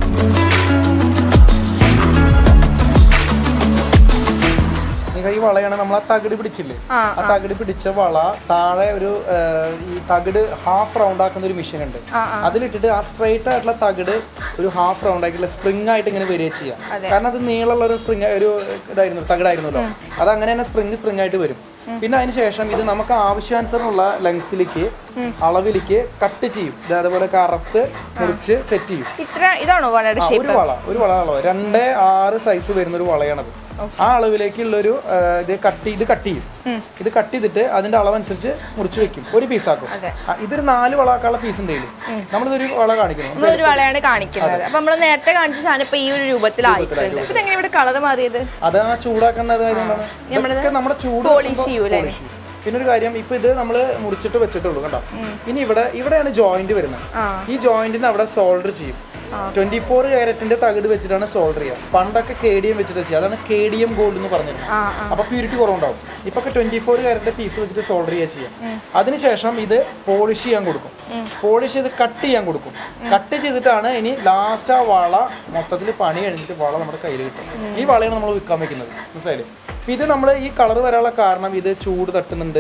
നിങ്ങൾ ഈ വളയാണ് നമ്മൾ ആ തകിട് പിടിച്ചില്ലേ ആ ആ തകിട് പിടിച്ച വള താഴെ ഒരു ആ, ഈ തകിട് ഹാഫ് റൗണ്ട് ആക്കുന്ന ഒരു മെഷീൻ ഉണ്ട് ആ, അതിലിട്ടിട്ട് ആ സ്ട്രൈറ്റ് ആയിട്ടുള്ള തകിട് ഒരു ഹാഫ് റൗണ്ട് ആക്കിയിട്ടുള്ള സ്പ്രിംഗ് ആയിട്ട് ഇങ്ങനെ വരിക ചെയ്യാം അതെ. കാരണം അത് നീളമുള്ള ഒരു സ്പ്രിംഗ് ഒരു ഇതായിരുന്നു തകിടായിരുന്നല്ലോ അത് അങ്ങനെ തന്നെ സ്പ്രിംഗ് സ്പ്രിംഗ് ആയിട്ട് വരും പിന്നെ അതിന് ശേഷം ഇത് നമുക്ക് ആവശ്യാനുസരണമുള്ള ലെങ്ത്തിലേക്ക് അളവിലേക്ക് കട്ട് ചെയ്യും ഇത് അതുപോലെ കറത്ത് മുറിച്ച് സെറ്റ് ചെയ്യും ഇത്ര ഇതാണോ വളരെ ആ, ഷേപ്പ് ഒരു വള ഒരു വള അളവ് രണ്ട് ആറ് സൈസ് വരുന്ന ഒരു വളയാണത് ആ അളവിലേക്കുള്ളൊരു ആ, ഇത് കട്ട് ഇത് കട്ട് ചെയ്യും ഇത് കട്ട് ചെയ്തിട്ട് അതിന്റെ അളവനുസരിച്ച് മുറിച്ച് വെക്കും ഒരു പീസാക്കും അതെ. ആ, ഇതൊരു നാല് വളാക്കാനുള്ള പീസ് ഉണ്ട് നമ്മളിതൊരു വള കാണിക്കുന്നു നമ്മളൊരു വളയാണ് കാണിക്കുന്നത് അപ്പൊ നമ്മൾ നേരത്തെ കാണിച്ച സാധനം ഇപ്പൊ ഈ ഒരു രൂപത്തിലായിട്ടുണ്ട് അപ്പൊ ഇതെങ്ങനെ ഇവിടെ കളർ മാറിയത് അത് ആ ചൂടാക്കുന്നത് ആയതുകൊണ്ടാണ് ഇതൊക്കെ നമ്മുടെ ചൂട് പോളിഷ് ചെയ്യൂലേ polish ചെയ്യും. പിന്നെ ഒരു കാര്യം ഇപ്പൊ ഇത് നമ്മൾ മുറിച്ചിട്ട് വെച്ചിട്ടുള്ളൂ കണ്ടോ ഇനി ഇവിടെ ഇവിടെയാണ് ജോയിന്റ് വരുന്നത് ആ ഈ ജോയിന്റിന് അവിടെ സോൾഡർ ചെയ്യും ട്വന്റി ഫോർ ക്യാരറ്റിന്റെ തകിട് വെച്ചിട്ടാണ് സോൾഡർ ചെയ്യുക പണ്ടൊക്കെ കെ ഡി എം വെച്ചിട്ട് ചെയ്യുക അതാണ് കെ ഡി എം ഗോൾഡ് എന്ന് പറഞ്ഞത് ആ അപ്പൊ പ്യൂരിറ്റി കുറവുണ്ടാവും ഇപ്പൊ ട്വന്റി ഫോർ ക്യാരറ്റിന്റെ പീസ് വെച്ചിട്ട് സോൾഡർ ചെയ്യുക ചെയ്യാം അതിനുശേഷം ഇത് പോളിഷ് ചെയ്യാൻ കൊടുക്കും പോളിഷ് ചെയ്ത് കട്ട് ചെയ്യാൻ കൊടുക്കും കട്ട് ചെയ്തിട്ടാണ് ഇനി ലാസ്റ്റ് ആ വള മൊത്തത്തിൽ പണി കഴിഞ്ഞിട്ട് വള നമ്മുടെ കയ്യിൽ കിട്ടും ഈ വളയാണ് നമ്മൾ വിൽക്കാൻ വെക്കുന്നത് മനസ്സിലായില്ലേ അപ്പൊ ഇത് നമ്മൾ ഈ കളർ വരാനുള്ള കാരണം ഇത് ചൂട് തട്ടുന്നുണ്ട്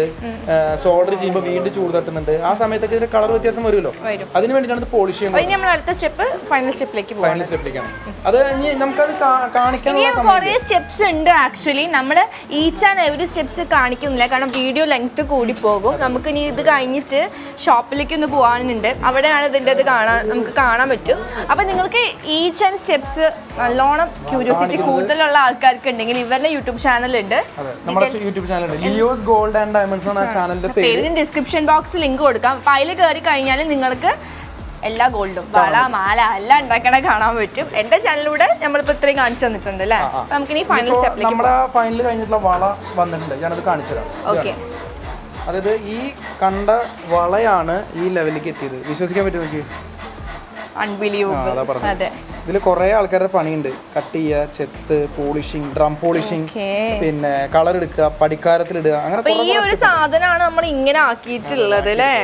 സോൾഡർ ചെയ്യുമ്പോൾ വീണ്ടും ചൂട് തട്ടുന്നുണ്ട് ആ സമയത്തൊക്കെ ഇതിന്റെ കളർ വ്യത്യാസം വരുമല്ലോ വരും അതിന് വേണ്ടിയിട്ടാണ് ഇത് പോളിഷ് ചെയ്യുന്നത് അപ്പൊ ഇനി നമ്മൾ അടുത്ത സ്റ്റെപ്പ് ഫൈനൽ സ്റ്റെപ്പിലേക്ക് പോകാം ഫൈനൽ സ്റ്റെപ്പിലേക്കാണ് അത് ഇനി നമുക്കത് കാ- കാണിക്കാനുള്ള ഇനിയും കുറേ സ്റ്റെപ്സ് ഉണ്ട് ആക്ച്വലി നമ്മുടെ ഈച്ച് ആൻഡ് എവറി സ്റ്റെപ്സ് കാണിക്കുന്നില്ല കാരണം വീഡിയോ ലെങ്ത് കൂടി പോകും നമുക്ക് ഇനി ഇത് കഴിഞ്ഞിട്ട് ഷോപ്പിലേക്ക് ഒന്ന് പോകാനുണ്ട് അവിടെയാണ് ഇതിൻ്റെ ഇത് കാണാൻ നമുക്ക് കാണാൻ പറ്റും അപ്പം നിങ്ങൾക്ക് ഈച്ച് ആൻഡ് സ്റ്റെപ്സ് നല്ലോണം ക്യൂരിയോസിറ്റി കൂടുതലുള്ള ആൾക്കാർക്ക് ഉണ്ടെങ്കിൽ ഇവരുടെ യൂട്യൂബ് ചാനലുണ്ട് അതെ നമ്മുടെ യൂട്യൂബ് ചാനലുണ്ട് ലിയോസ് ഗോൾഡ് ആൻഡ് ഡയമണ്ട്സ് എന്ന ചാനലിന്റെ പേര് പേരിന് ഡിസ്ക്രിപ്ഷൻ ബോക്സിൽ ലിങ്ക് കൊടുക്കാം അപ്പം അതിൽ കയറി കഴിഞ്ഞാൽ നിങ്ങൾക്ക് എല്ലാ ഗോൾഡും വള മാല എല്ലാം ഉണ്ടാക്കണ കാണാൻ പറ്റും എൻ്റെ ചാനലിലൂടെ നമ്മളിപ്പോൾ ഇത്രയും കാണിച്ചു തന്നിട്ടുണ്ട് അല്ലേ ആ. നമുക്കിനി ഫൈനൽ ഇപ്പോ സ്റ്റെപ്പിലേക്ക് നമ്മുടെ ഫൈനൽ കഴിഞ്ഞിട്ടുള്ള വള വന്നിട്ടുണ്ട് ഞാനത് കാണിച്ചു തരാം ഓക്കെ അതായത് ഈ കണ്ട വളയാണ് ഈ ലെവലിലേക്ക് എത്തിയത് വിശ്വസിക്കാൻ പറ്റുമോ എനിക്ക് ആ, അൺബിലീവബിൾ അതാ പറഞ്ഞത്. അതെ ഇതിൽ കുറേ ആൾക്കാരുടെ പണിയുണ്ട് കട്ട് ചെയ്യുക ചെത്ത് പോളിഷിങ് ഡ്രം പോളിഷിങ് ഓക്കേ പിന്നെ കളർ എടുക്കുക പടിക്കാരത്തിലിടുക അങ്ങനെ അപ്പൊ ഈ ഒരു സാധനമാണ് നമ്മൾ ഇങ്ങനെ ആക്കിയിട്ടുള്ളത് അല്ലേ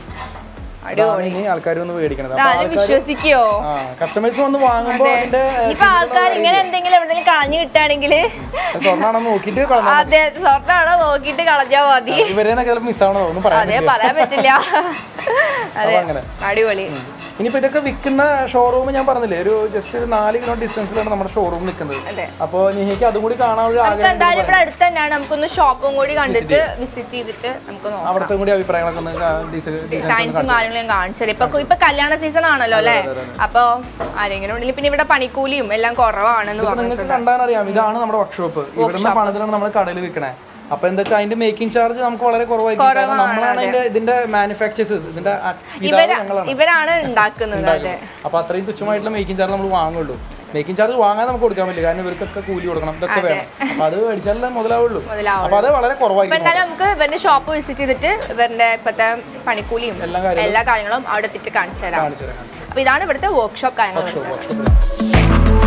ഇതാണ് ഇനി ആൾക്കാർ ഒന്ന് മേടിക്കണത് അപ്പൊ ആരും വിശ്വസിക്കോ ആ കസ്റ്റമേഴ്സ് വന്ന് വാങ്ങുമ്പോൾ അതിന്റെ ഇപ്പൊ ആൾക്കാർ ഇങ്ങനെ എന്തെങ്കിലും എവിടെയെങ്കിലും കളഞ്ഞു കിട്ടുകയാണെങ്കിൽ സ്വർണ്ണാണെന്ന് നോക്കിയിട്ട് കളഞ്ഞാൽ അതെ സ്വർണ്ണാണോ നോക്കിയിട്ട് കളഞ്ഞാ മതി ഇവരെന്നൊക്കെ ചിലപ്പോൾ മിസ്സാവണോ ഒന്നും പറയാൻ അതെ പറയാൻ പറ്റില്ല അതെ അപ്പൊ അങ്ങനെ. അടിപൊളി ഇനിയിപ്പോ ഇതൊക്കെ വിൽക്കുന്ന ഷോറൂം ഞാൻ പറഞ്ഞില്ലേ ഒരു ജസ്റ്റ് ഒരു നാല് കിലോ ഡിസ്റ്റൻസിലാണ് നമ്മുടെ ഷോറൂം നിൽക്കുന്നത് അതെ അപ്പോൾ നിഹിക്ക് അതും കൂടി കാണാനുള്ള നമുക്ക് ആഗ്രഹം എന്തായാലും ഇവിടെ അടുത്ത് തന്നെയാണ് നമുക്കൊന്ന് ഷോപ്പും കൂടി കണ്ടിട്ട് വിസിറ്റ് ചെയ്തിട്ട് നമുക്ക് നോക്കാം അവിടുത്തെ കൂടി അഭിപ്രായങ്ങളൊക്കെ ഒന്ന് കാ- ഡീസൽ- ഡീസൽസ് ഒന്ന് സയൻസും കാര്യങ്ങളും ഞാൻ കാണിച്ചത് ഇപ്പൊ ഇപ്പൊ കല്യാണ സീസൺ ആണല്ലോ അല്ലേ അപ്പൊ ആരെങ്കിലും ഉണ്ടെങ്കിൽ പിന്നെ ഇവിടെ പണിക്കൂലിയും എല്ലാം കുറവാണെന്ന് ഇപ്പൊ പറഞ്ഞു നിങ്ങൾക്ക് കണ്ടാൽ അറിയാം ഇതാണ് നമ്മുടെ വർക്ക്ഷോപ്പ് ഇവിടുന്ന് പണിതിലാണ് നമ്മൾ കടയിൽ വിൽക്കണേ അപ്പൊ എന്താ വെച്ചാൽ അതിന്റെ മേക്കിംഗ് ചാർജ് നമുക്ക് വളരെ കുറവായിരിക്കും കാരണം നമ്മളാണ് ഇതിന്റെ ഇതിന്റെ മാനുഫാക്ചേഴ്സ് ഇതിന്റെ ആ- പിതാവ് ഇവര് ഞങ്ങളാണ് ഇവരാണ് ഉണ്ടാക്കുന്നത് അതെ അപ്പൊ അത്രയും തുച്ഛമായിട്ടുള്ള മേക്കിംഗ് ചാർജ് നമ്മൾ വാങ്ങുള്ളൂ മേക്കിംഗ് ചാർജ് വാങ്ങാൻ നമുക്ക് കൊടുക്കാൻ പറ്റില്ല കാരണം ഇവർക്കൊക്കെ കൂലി കൊടുക്കണം ഇതൊക്കെ വേണം അപ്പൊ അത് മേടിച്ചാലേ മുതലാവുള്ളൂ മുതലാവും അപ്പൊ അത് വളരെ അപ്പൊ കുറവായിരിക്കും എന്തായാലും നമുക്ക് ഇവരുടെ ഷോപ്പ് വിസിറ്റ് ചെയ്തിട്ട് ഇവരുടെ ഇപ്പത്തെ പണിക്കൂലിയും എല്ലാ കാര്യങ്ങളും എല്ലാ കാര്യങ്ങളും അവിടെ എത്തിയിട്ട് കാണിച്ചു തരാം കാണിച്ചു തരാം അപ്പൊ ഇതാണ് ഇവിടുത്തെ വർക്ക്ഷോപ്പ് കാര്യങ്ങൾ വർക്ക്ഷോപ്പ്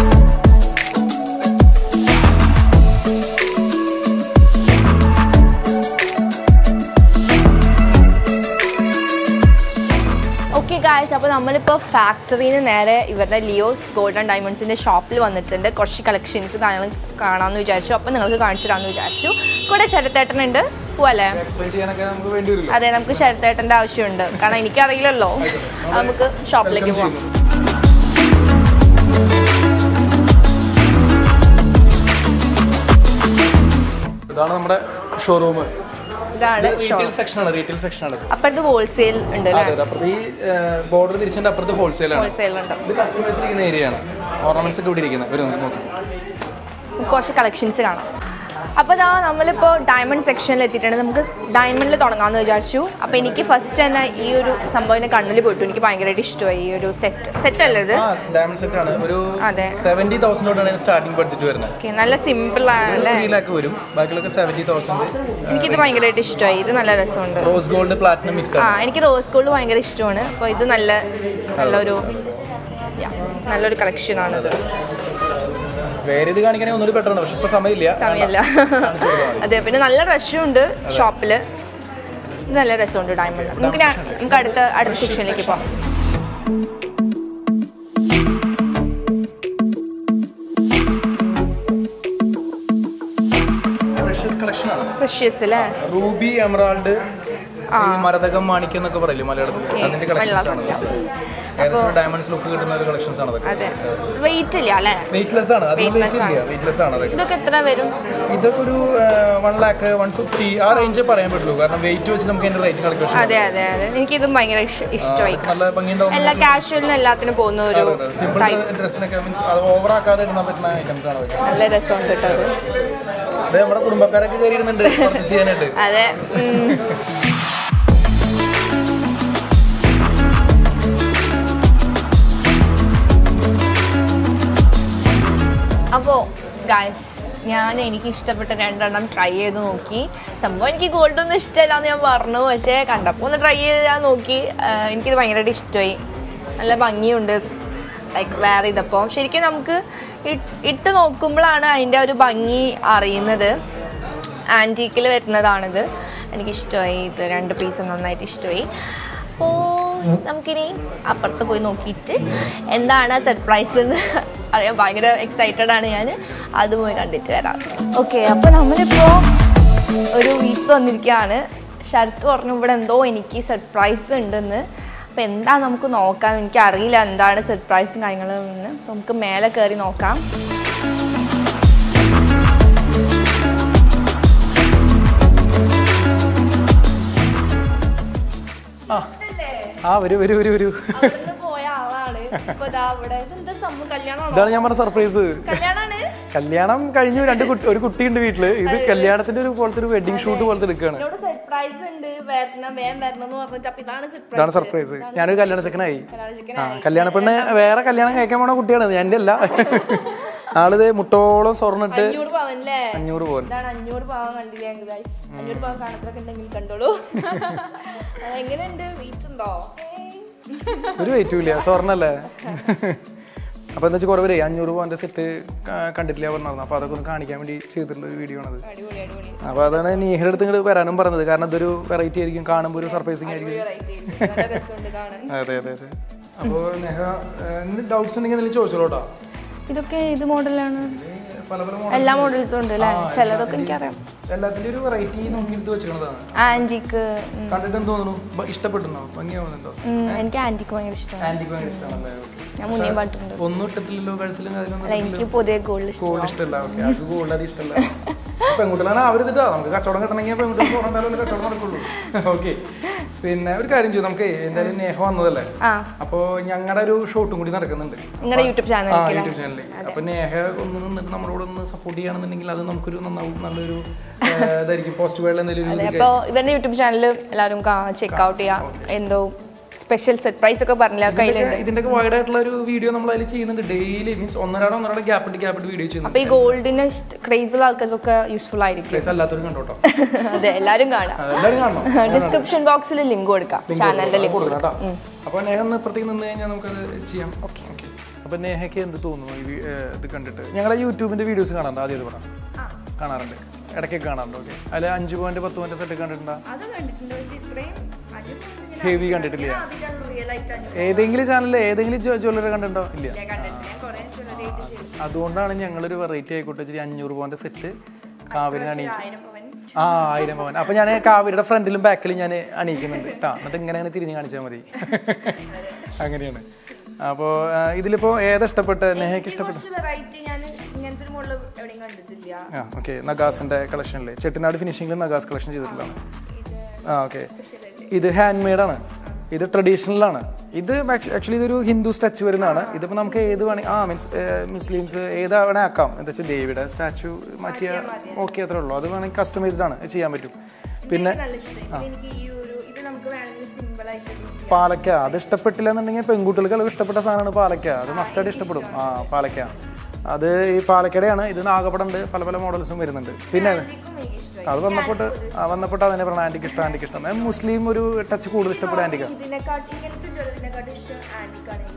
ഓക്കെ ഗായ്സ് അപ്പോൾ നമ്മളിപ്പോൾ ഫാക്ടറിയിൽ നിന്ന് നേരെ ഇവരുടെ ലിയോസ് ഗോൾഡൻ ഡയമണ്ട്സിൻ്റെ ഷോപ്പിൽ വന്നിട്ടുണ്ട് കുറച്ച് കളക്ഷൻസ് കാര്യങ്ങൾ കാണാമെന്ന് വിചാരിച്ചു അപ്പോൾ നിങ്ങൾക്ക് കാണിച്ചു തരാമെന്ന് വിചാരിച്ചു കൂടെ ശരത്തേട്ടനുണ്ട് പോവല്ലേ എക്സ്പ്ലെയിൻ ചെയ്യാനൊക്കെ നമുക്ക് വേണ്ടി വരുമല്ലോ അതെ നമുക്ക് ശരത്തേട്ടൻ്റെ ആവശ്യമുണ്ട് കാരണം എനിക്കറിയില്ലല്ലോ നമുക്ക് ഷോപ്പിലേക്ക് പോകാം ഇതാണ് നമ്മുടെ ഷോറൂം ഇതാണ് ഷോപ്പ് റീറ്റെയിൽ സെക്ഷൻ ആണ് റീറ്റെയിൽ സെക്ഷൻ ആണ് അപ്പുറത്ത് ഹോൾസെയിൽ ഉണ്ട് അല്ലേ അതെ അതെ അപ്പുറത്ത് ഈ ബോർഡർ തിരിച്ചിട്ട് അപ്പുറത്ത് ഹോൾസെയിൽ ആണ് ഹോൾസെയിൽ ഉണ്ട് ഇത് കസ്റ്റമേഴ്സ് ഇരിക്കുന്ന ഏരിയ ആണ് ഓർണമെന്റ്സ് ഒക്കെ ഇവിടെ ഇരിക്കുന്നത് ഒരു നമുക്ക് നോക്കാം നമുക്ക് കുറച്ച് കളക്ഷൻസ് കാണാം അപ്പോൾ ഇതാ നമ്മളിപ്പോൾ ഡയമണ്ട് സെക്ഷനിൽ എത്തിയിട്ടുണ്ട് നമുക്ക് ഡയമണ്ടിൽ തുടങ്ങാമെന്ന് വിചാരിച്ചു അപ്പോൾ എനിക്ക് ഫസ്റ്റ് തന്നെ ഈ ഒരു സംഭവം എൻ്റെ കണ്ണിൽ പോയിട്ടു എനിക്ക് ഭയങ്കരമായിട്ട് ഇഷ്ടമായി ഈ ഒരു സെറ്റ് സെറ്റ് അല്ലേ ഇത് ആ ഡയമണ്ട് സെറ്റ് ആണ് ഒരു അതെ സെവന്റി തൗസൻഡോടാണ് സ്റ്റാർട്ടിംഗ് ബഡ്ജറ്റ് വരുന്നത് ഓക്കെ നല്ല സിമ്പിൾ ആണല്ലേ ത്രീ ലാക്ക് വരും ബാക്കിയുള്ളൊക്കെ സെവന്റി തൗസൻഡ് എനിക്കിത് ഭയങ്കരമായിട്ട് ഇഷ്ടമായി ഇത് നല്ല രസമുണ്ട് റോസ് ഗോൾഡ് പ്ലാറ്റിനം മിക്സ് ആ എനിക്ക് റോസ് ഗോൾഡ് ഭയങ്കര ഇഷ്ടമാണ് അപ്പോൾ ഇത് നല്ല നല്ലൊരു yeah, നല്ലൊരു കളക്ഷനാണിത് വേറെ ഇത് കാണിക്കണേ ഒന്നുകൂടി ബെറ്റർ ആണ് പക്ഷെ ഇപ്പൊ സമയമില്ല സമയമില്ല കാണിച്ചു കൊടുത്താൽ മതി. അതെ പിന്നെ നല്ല റഷും ഉണ്ട് ഷോപ്പിൽ നല്ല രസമുണ്ട് ഡയമണ്ട് നമുക്ക് ഞാൻ- നമുക്ക് അടുത്ത അടുത്ത സെക്ഷനിലേക്ക് പോകാം Precious collection ആണ് പ്രഷ്യസ് അല്ലേ റൂബി എമറാൾഡ് മരതകം മാണിക്യം എന്നൊക്കെ പറയില്ലേ മലയാളത്തിൽ അതിന്റെ കളക്ഷൻസ് ആണ് ഏകദേശം ഡയമണ്ട്സ് ലുക്ക് കിട്ടുന്ന ഒരു കളക്ഷൻസ് ആണ് അതൊക്കെ അതെ വെയിറ്റ് ഇല്ല അല്ലേ വെയിറ്റ്ലെസ് ആണ് അതിന് വെയിറ്റ് ഇല്ല വെയിറ്റ്ലെസ് ആണ് അതൊക്കെ ഇതൊക്കെ എത്ര വരും ഇതൊക്കെ ഒരു വൺ ലാക്ക് വൺ ഫിഫ്റ്റി ആ റേഞ്ചേ പറയാൻ പറ്റുള്ളൂ കാരണം വെയിറ്റ് വെച്ച് നമുക്ക് അതിന്റെ റേറ്റ് കാൽക്കുലേഷൻ അതെ അതെ അതെ എനിക്കിതും ഭയങ്കര ഇഷ്- ഇഷ്ടമായി നല്ല ഭംഗിയുണ്ടാവും എല്ലാ കാഷ്വലിനും എല്ലാത്തിനും പോകുന്ന ഒരു സിമ്പിൾ ഡ്രസ്സിനൊക്കെ മീൻസ് അത് ഓവർ ആക്കാതെ ഇടാൻ പറ്റുന്ന ഐറ്റംസ് ആണ് അതൊക്കെ നല്ല രസമുണ്ട് കേട്ടോ അത് അത് നമ്മുടെ കുടുംബക്കാരൊക്കെ കയറിയിരുന്നുണ്ട് പർച്ചേസ് ചെയ്യാനായിട്ട് അതെ ഉം. അപ്പോൾ ഗായ്സ് ഞാൻ എനിക്ക് ഇഷ്ടപ്പെട്ട രണ്ടെണ്ണം ട്രൈ ചെയ്ത് നോക്കി സംഭവം എനിക്ക് ഗോൾഡ് ഒന്നും ഇഷ്ടമല്ല എന്ന് ഞാൻ പറഞ്ഞു പക്ഷേ കണ്ടപ്പോൾ ഒന്ന് ട്രൈ ചെയ്ത് ഞാൻ നോക്കി ആഹ് എനിക്കിത് ഭയങ്കരമായിട്ട് ഇഷ്ടമായി നല്ല ഭംഗിയുണ്ട് ലൈക്ക് വേറെ ഇതപ്പോൾ ശരിക്കും നമുക്ക് ഇ- ഇട്ട് നോക്കുമ്പോഴാണ് അതിൻ്റെ ഒരു ഭംഗി അറിയുന്നത് ആൻറ്റീക്കിൽ വരുന്നതാണിത് എനിക്കിഷ്ടമായി ഇത് രണ്ട് പീസ് നന്നായിട്ട് ഇഷ്ടമായി അപ്പോൾ നമുക്കിനി അപ്പുറത്ത് പോയി നോക്കിയിട്ട് എന്താണ് സർപ്രൈസ് എന്ന് അറിയാൻ ഭയങ്കര എക്സൈറ്റഡ് ആണ് ഞാൻ അത് പോയി കണ്ടിട്ട് വരാം ഓക്കെ അപ്പോൾ നമ്മളിപ്പോൾ ഒരു വീട്ടിൽ വന്നിരിക്കുകയാണ് ശരത്ത് പറഞ്ഞു ഇവിടെ എന്തോ എനിക്ക് സർപ്രൈസ് ഉണ്ടെന്ന് അപ്പോൾ എന്താ നമുക്ക് നോക്കാം എനിക്കറിയില്ല എന്താണ് സർപ്രൈസും കാര്യങ്ങളും എന്ന് അപ്പോൾ നമുക്ക് മേലെ കയറി നോക്കാം ആ ആ വരൂ വരൂ വരൂ വരൂ അവിടുന്ന് പോയ ആളാണ് ഇപ്പൊ ദാ ഇവിടെ ഇതെന്താ സംഭവം കല്യാണമാണോ ഇതാണ് ഞാൻ പറഞ്ഞ സർപ്രൈസ് കല്യാണാണ് കല്യാണം കഴിഞ്ഞു രണ്ട് കുട്ടി ഒരു കുട്ടിയുണ്ട് വീട്ടില് ഇത് കല്യാണത്തിന്റെ ഒരു പോലത്തെ ഒരു വെഡിങ് ഷൂട്ട് പോലത്തെ എടുക്കുകയാണ് എന്നോട് സർപ്രൈസ് ഉണ്ട് വരണം വേഗം വരണം എന്ന് പറഞ്ഞിട്ട് അപ്പൊ ഇതാണ് ഇതാണ് സർപ്രൈസ് സർപ്രൈസ് ഞാനൊരു കല്യാണ ചെക്കനായി കല്യാണ ചിക്കൻ ആ കല്യാണ പെണ്ണ് വേറെ കല്യാണം കഴിക്കാൻ പോണ കുട്ടിയാണ് ഞാൻ അല്ല ആളിത് മുട്ടോളം സ്വർണ്ണിട്ട് അഞ്ഞൂറ് പവൻ അല്ലേ അഞ്ഞൂറ് പോകാൻ ഇതാണ് അഞ്ഞൂറ് പവൻ കണ്ടില്ല ഞങ്ങൾ guys. അഞ്ഞൂറ് പവൻ കാണത്രൊക്കെ ഉണ്ടെങ്കിൽ കണ്ടോളൂ അതെങ്ങനെയുണ്ട് വെയിറ്റ് ഉണ്ടോ ഒരു വെയിറ്റും ഇല്ല സ്വർണ്ണല്ലേ അപ്പൊ എന്താ വെച്ചാൽ കുറെ പേര് അഞ്ഞൂറ് പോയിന്റ് സെറ്റ് കണ്ടിട്ടില്ല പറഞ്ഞിരുന്നു അപ്പൊ അതൊക്കെ ഒന്ന് കാണിക്കാൻ വേണ്ടി ചെയ്തിട്ടുള്ള ഒരു വീഡിയോ ആണത് അടിപൊളി അടിപൊളി അപ്പൊ അതാണ് നീഹയുടെ അടുത്ത് ഇങ്ങോട്ട് വരാനും പറഞ്ഞത് കാരണം ഇതൊരു വെറൈറ്റി ആയിരിക്കും കാണുമ്പോൾ ഒരു സർപ്രൈസിങ് ആയിരിക്കും വെറൈറ്റി നല്ല രസമുണ്ട് കാണാൻ അതെ അതെ അതെ അപ്പോൾ നെഹ ഡൗട്ട്സ് ഉണ്ടെങ്കിൽ എന്തെങ്കിലും ചോദിച്ചോളൂട്ടോ ഇതൊക്കെ ഏത് മോഡലാണ് പല പല എല്ലാ മോഡൽസും ഉണ്ട് അല്ലേ ചിലതൊക്കെ എനിക്കറിയാം എല്ലാത്തിന്റെ ഒരു വെറൈറ്റി നോക്കി എടുത്ത് വെച്ചിരിക്കുന്നതാണ് ആന്റിക്ക് കണ്ടിട്ട് എന്ത് തോന്നുന്നു ബ- ഇഷ്ടപ്പെട്ടുണ്ടോ ഭംഗിയാവുന്നുണ്ടോ എനിക്ക് ആന്റിക്ക് ഭയങ്കര ഇഷ്ടമാണ് ആന്റിക്ക് ഭയങ്കര ഇഷ്ടമാണല്ലേ ഞാൻ മുന്നേ പാട്ടുണ്ട് ഒന്നും ഇട്ടിട്ടില്ലല്ലോ കഴുത്തിലും അതിലൊന്നും അല്ല എനിക്ക് പൊതുവെ ഗോൾഡ് ഇഷ്ടം ഗോൾഡ് ഇഷ്ടമല്ല ഓക്കെ അത് ഗോൾഡ് അത് ഇഷ്ടമല്ല പെൺകുട്ടികളാണ് അവരിതിട്ടാ നമുക്ക് കച്ചവടം കിട്ടണമെങ്കിൽ പെൺകുട്ടികൾ പോകണമെന്നാലും കച്ചവടം നടക്കുള്ളൂ ഓക്കെ പിന്നെ ഒരു കാര്യം ചെയ്യും നമുക്ക് എന്തായാലും നേഹ വന്നതല്ലേ ആ അപ്പോൾ ഞങ്ങളുടെ ഒരു ഷോട്ടും കൂടി നടക്കുന്നുണ്ട് നിങ്ങളുടെ യൂട്യൂബ് ചാനൽ ആ യൂട്യൂബ് ചാനലിൽ അപ്പൊ നേഹ ഒന്ന് നിന്നിട്ട് നമ്മളോട് ഒന്ന് സപ്പോർട്ട് ചെയ്യുകയാണെന്നുണ്ടെങ്കിൽ അത് നമുക്കൊരു നന്നാവും നല്ലൊരു ആ, ഇതായിരിക്കും പോസ്റ്റ് വേൾഡ് എന്തെങ്കിലും ഒരു അതെ അപ്പോൾ ഇവരുടെ യൂട്യൂബ് ചാനൽ എല്ലാവരും ചെക്ക് ഔട്ട് ചെയ്യാം എന്തോ സ്പെഷ്യൽ സർപ്രൈസ് ഒക്കെ പറഞ്ഞില്ല കയ്യിലുണ്ട് ഇതിന്റെ ഒക്കെ വൈഡ് ആയിട്ടുള്ള ഒരു വീഡിയോ നമ്മൾ അതിൽ ചെയ്യുന്നുണ്ട് ഡെയിലി മീൻസ് ഒന്നരാടോ ഒന്നരാടോ ഗ്യാപ്പ് ഇട്ട് ഗ്യാപ്പ് ഇട്ട് വീഡിയോ ചെയ്യുന്നുണ്ട് അപ്പോൾ ഈ ഗോൾഡിന് ക്രേസ് ഉള്ള ആൾക്കാർക്കൊക്കെ യൂസ്ഫുൾ ആയിരിക്കും Guys, എല്ലാത്തവരും കണ്ടോട്ടോ അതെ എല്ലാവരും കാണാം ആ, എല്ലാവരും കാണണം ഡിസ്ക്രിപ്ഷൻ ബോക്സിൽ ലിങ്ക് കൊടുക്കാം ചാനലിന്റെ ലിങ്ക് കൊടുക്കണം കേട്ടോ അപ്പൊ നേഹ ഒന്ന് ഇപ്പുറത്തേക്ക് നിന്ന് കഴിഞ്ഞാൽ നമുക്കത് ചെയ്യാം ഓക്കെ ഓക്കെ അപ്പൊ നേഹയ്ക്ക് എന്ത് തോന്നുന്നു ഈ വി- ഏർ ഇത് കണ്ടിട്ട് ഞങ്ങളെ യൂട്യൂബിന്റെ വീഡിയോസ് കാണാറുണ്ട് ആദ്യം ഇത് പറ കാണാറുണ്ട് ഇടയ്ക്കൊക്കെ കാണാറുണ്ട് ഓക്കെ അതിൽ അഞ്ച് പോയിന്റ് പത്ത് പോയിന്റ് സെറ്റ് കണ്ടിട്ടുണ്ടോ അത് കണ്ടിട്ടുണ്ട് പക്ഷേ ഇത്രയും ഹെവി കണ്ടിട്ടില്ല ഏതെങ്കിലും ചാനലിൽ ഏതെങ്കിലും ജ്വല്ലറി കണ്ടിട്ടുണ്ടോ ഇല്ല അതുകൊണ്ടാണ് ഞങ്ങളൊരു വെറൈറ്റി ആയിക്കോട്ടെ ഇച്ചിരി അഞ്ഞൂറ് പോയിന്റ് സെറ്റ് കാവിരിന് അണിയിച്ചു ആ ആയിരം പവൻ അപ്പൊ ഞാൻ കാവിരിയുടെ ഫ്രണ്ടിലും ബാക്കിലും ഞാൻ അണിയിക്കുന്നുണ്ട് കേട്ടോ എന്നിട്ട് ഇങ്ങനെ അങ്ങനെ തിരിഞ്ഞ് കാണിച്ചാൽ മതി അങ്ങനെയാണ് അപ്പോൾ ഇതിലിപ്പോ ഏതാ ഇഷ്ടപ്പെട്ട നെഹയ്ക്ക് ഇഷ്ടപ്പെട്ട വെറൈറ്റി ഞാൻ ഇങ്ങനത്തെ ഒരു മോഡൽ എവിടെയും കണ്ടിട്ടില്ല ആ ഓക്കെ നഗാസിന്റെ കളക്ഷനിൽ ചെട്ടിനാട് ഫിനിഷിംഗിൽ നഗാസ് കളക്ഷൻ ചെയ്തിട്ടുള്ളതാണ് ആ ഓക്കെ ഇത് ഹാൻഡ് മെയ്ഡ് ആണ് ഇത് ട്രഡീഷണൽ ആണ് ഇത് ആക്ച്വലി ഇതൊരു ഹിന്ദു സ്റ്റാച്ചു വരുന്നതാണ് ഇതിപ്പോൾ നമുക്ക് ഏത് വേണേ ആ മീൻസ് മുസ്ലിംസ് ഏത് വേണേ ആക്കാം എന്താ വെച്ചാൽ ദേവിയുടെ സ്റ്റാച്ചു മാറ്റിയ ഓക്കെ അത്രേ ഉള്ളൂ അത് വേണമെങ്കിൽ കസ്റ്റമൈസ്ഡ് ആണ് ഇത് ചെയ്യാൻ പറ്റും പിന്നെ നല്ല ഇഷ്ടമായി എനിക്ക് ഈ ഒരു ഇത് നമുക്ക് വേണമെങ്കിൽ സിമ്പിൾ ആയിട്ട് പാലക്ക അത് ഇഷ്ടപ്പെട്ടില്ല എന്നുണ്ടെങ്കിൽ പെൺകുട്ടികൾക്ക് അത് ഇഷ്ടപ്പെട്ട സാധനമാണ് പാലക്ക അത് മസ്റ്റായിട്ട് ഇഷ്ടപ്പെടും ആ പാലക്ക അത് ഈ പാലക്കടയാണ് ഇത് നാഗപ്പടുണ്ട് പല പല മോഡൽസും വരുന്നുണ്ട് പിന്നെ അത് വന്നപ്പോട്ട് ആ വന്നപ്പോട്ട് അതിനെ പറഞ്ഞ ആൻറ്റിക്ക് ഇഷ്ടം ആൻറ്റിക്ക് ഇഷ്ടം ഏ, മുസ്ലിം ഒരു ടച്ച് കൂടുതൽ ഇഷ്ടപ്പെടും ആൻറ്റിക്ക ഇതിനെക്കാട്ടി ഇങ്ങനത്തെ ജ്വല്ലറിനെക്കാട്ടും ഇഷ്ടം ആന്റിക്കാണ് എനിക്ക്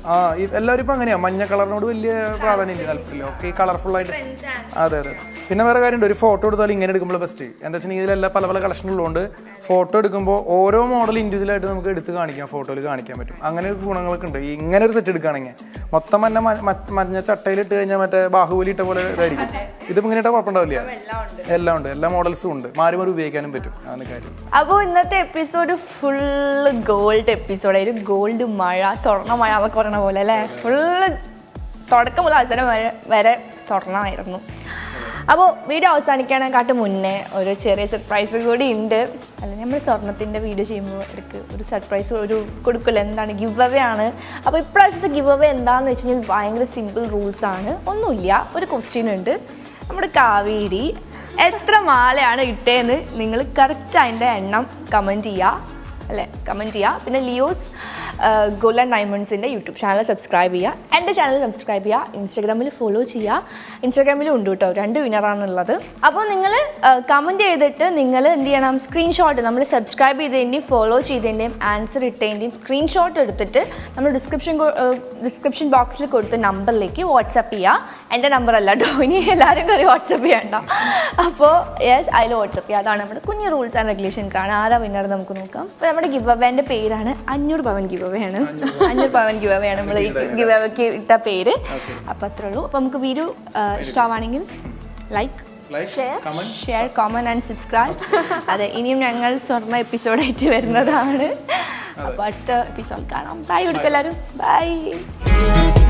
ആ ഈ എല്ലാവരും ഇപ്പം അങ്ങനെയാ മഞ്ഞ കളറിനോട് വലിയ പ്രാധാന്യം ഇല്ല താല്പര്യമില്ല ഓക്കെ ഈ കളർഫുൾ ആയിട്ട് അതെ അതെ പിന്നെ വേറെ കാര്യമുണ്ട് ഒരു ഫോട്ടോ എടുത്താൽ ഇങ്ങനെ എടുക്കുമ്പോൾ ബെസ്റ്റ് എന്താ വെച്ചിട്ടുണ്ടെങ്കിൽ ഇതിലെല്ലാം പല പല കളക്ഷൻ ഉള്ളതുകൊണ്ട് ഫോട്ടോ എടുക്കുമ്പോൾ ഓരോ മോഡൽ ഇൻഡിവിജ്വൽ ആയിട്ട് നമുക്ക് എടുത്ത് കാണിക്കാം ഫോട്ടോയിൽ കാണിക്കാൻ പറ്റും അങ്ങനെ ഒരു ഗുണങ്ങളൊക്കെ ഉണ്ട് ഈ ഇങ്ങനെ ഒരു സെറ്റ് എടുക്കുകയാണെങ്കിൽ മൊത്തം മഞ്ഞ മ- മ- മഞ്ഞ ചട്ടയിൽ ഇട്ട് കഴിഞ്ഞാൽ മറ്റേ ബാഹുബലി ഇട്ട പോലെ ഇതായിരിക്കും ഇതിപ്പോൾ ഇങ്ങനെ ഇട്ടാൽ കുഴപ്പമുണ്ടാവില്ല എല്ലാം ഉണ്ട് എല്ലാ മോഡൽസും ഉണ്ട് മാറി മാറി ഉപയോഗിക്കാനും പറ്റും അതാണ് കാര്യം അപ്പോൾ ഇന്നത്തെ എപ്പിസോഡ് ഫുള്ള് ഗോൾഡ് എപ്പിസോഡായിരുന്നു ഗോൾഡ് മഴ സ്വർണ്ണ മഴ എന്നൊക്കെ പറയണ പോലെ അല്ലേ ഫുള്ള് തുടക്കം മുതൽ അവസരം വരെ വരെ സ്വർണ്ണമായിരുന്നു അപ്പോൾ വീഡിയോ അവസാനിക്കാനെക്കാട്ട് മുന്നേ ഒരു ചെറിയ സർപ്രൈസ് കൂടി ഉണ്ട് അല്ല നമ്മൾ സ്വർണത്തിൻ്റെ വീഡിയോ ചെയ്യുമ്പോൾ ഇടയ്ക്ക് ഒരു സർപ്രൈസ് ഒരു കൊടുക്കില്ല എന്താണ് ഗിവ് അവേ ആണ് അപ്പോൾ ഇപ്രാവശ്യത്തെ ഗിവ് അവേ എന്താണെന്ന് വെച്ച് കഴിഞ്ഞാൽ ഭയങ്കര സിമ്പിൾ റൂൾസ് ആണ് ഒന്നുമില്ല ഒരു ക്വസ്റ്റ്യൻ ഉണ്ട് നമ്മുടെ കാവേരി എത്ര മാലയാണ് ഇട്ടേന്ന് നിങ്ങൾ കറക്റ്റ് അതിൻ്റെ എണ്ണം കമൻറ്റ് ചെയ്യുക അല്ലേ കമൻറ്റ് ചെയ്യുക പിന്നെ ലിയോസ് ഗോൾഡ് ആൻഡ് ഡയമണ്ട്സിൻ്റെ യൂട്യൂബ് ചാനൽ സബ്സ്ക്രൈബ് ചെയ്യുക എൻ്റെ ചാനൽ സബ്സ്ക്രൈബ് ചെയ്യുക ഇൻസ്റ്റാഗ്രാമിൽ ഫോളോ ചെയ്യുക ഇൻസ്റ്റാഗ്രാമിലും ഉണ്ട് കേട്ടോ രണ്ട് വിന്നറാണുള്ളത് അപ്പോൾ നിങ്ങൾ കമൻറ്റ് ചെയ്തിട്ട് നിങ്ങൾ എന്ത് ചെയ്യണം സ്ക്രീൻഷോട്ട് നമ്മൾ സബ്സ്ക്രൈബ് ചെയ്തതിൻ്റെയും ഫോളോ ചെയ്തതിൻ്റെയും ആൻസർ ഇട്ടതിൻ്റെയും സ്ക്രീൻഷോട്ട് എടുത്തിട്ട് നമ്മൾ ഡിസ്ക്രിപ്ഷൻ ഡിസ്ക്രിപ്ഷൻ ബോക്സിൽ കൊടുത്ത നമ്പറിലേക്ക് വാട്സപ്പ് ചെയ്യുക എൻ്റെ നമ്പർ അല്ല കേട്ടോ ഇനി എല്ലാവരും കയറി വാട്സപ്പ് ചെയ്യണ്ട അപ്പോൾ യെസ് അതിൽ വാട്സപ്പ് ചെയ്യുക അതാണ് നമ്മുടെ കുഞ്ഞു റൂൾസ് ആൻഡ് റെഗുലേഷൻസ് ആണ് ആരാ വിന്നർ നമുക്ക് നോക്കാം അപ്പോൾ നമ്മുടെ ഗിവ് അവേൻ്റെ പേരാണ് അഞ്ഞൂറ് പവൻ ഗിവ് അവേ ആണ് അഞ്ഞൂറ് പവൻ ഗിവ് അവേ ആണ് നമ്മൾ ഈ ഗിവ് അവയ്ക്ക് ഇട്ട പേര് അപ്പോൾ അത്രേ ഉള്ളൂ അപ്പോൾ നമുക്ക് വീഡിയോ ഇഷ്ടമാണെങ്കിൽ like like share share comment and subscribe അതെ ഇനിയും ഞങ്ങൾ സ്വർണ്ണ എപ്പിസോഡായിട്ട് വരുന്നതാണ് അപ്പോൾ അടുത്ത എപ്പിസോഡ് കാണാം ബൈ കൊടുക്കും എല്ലാവരും ബൈ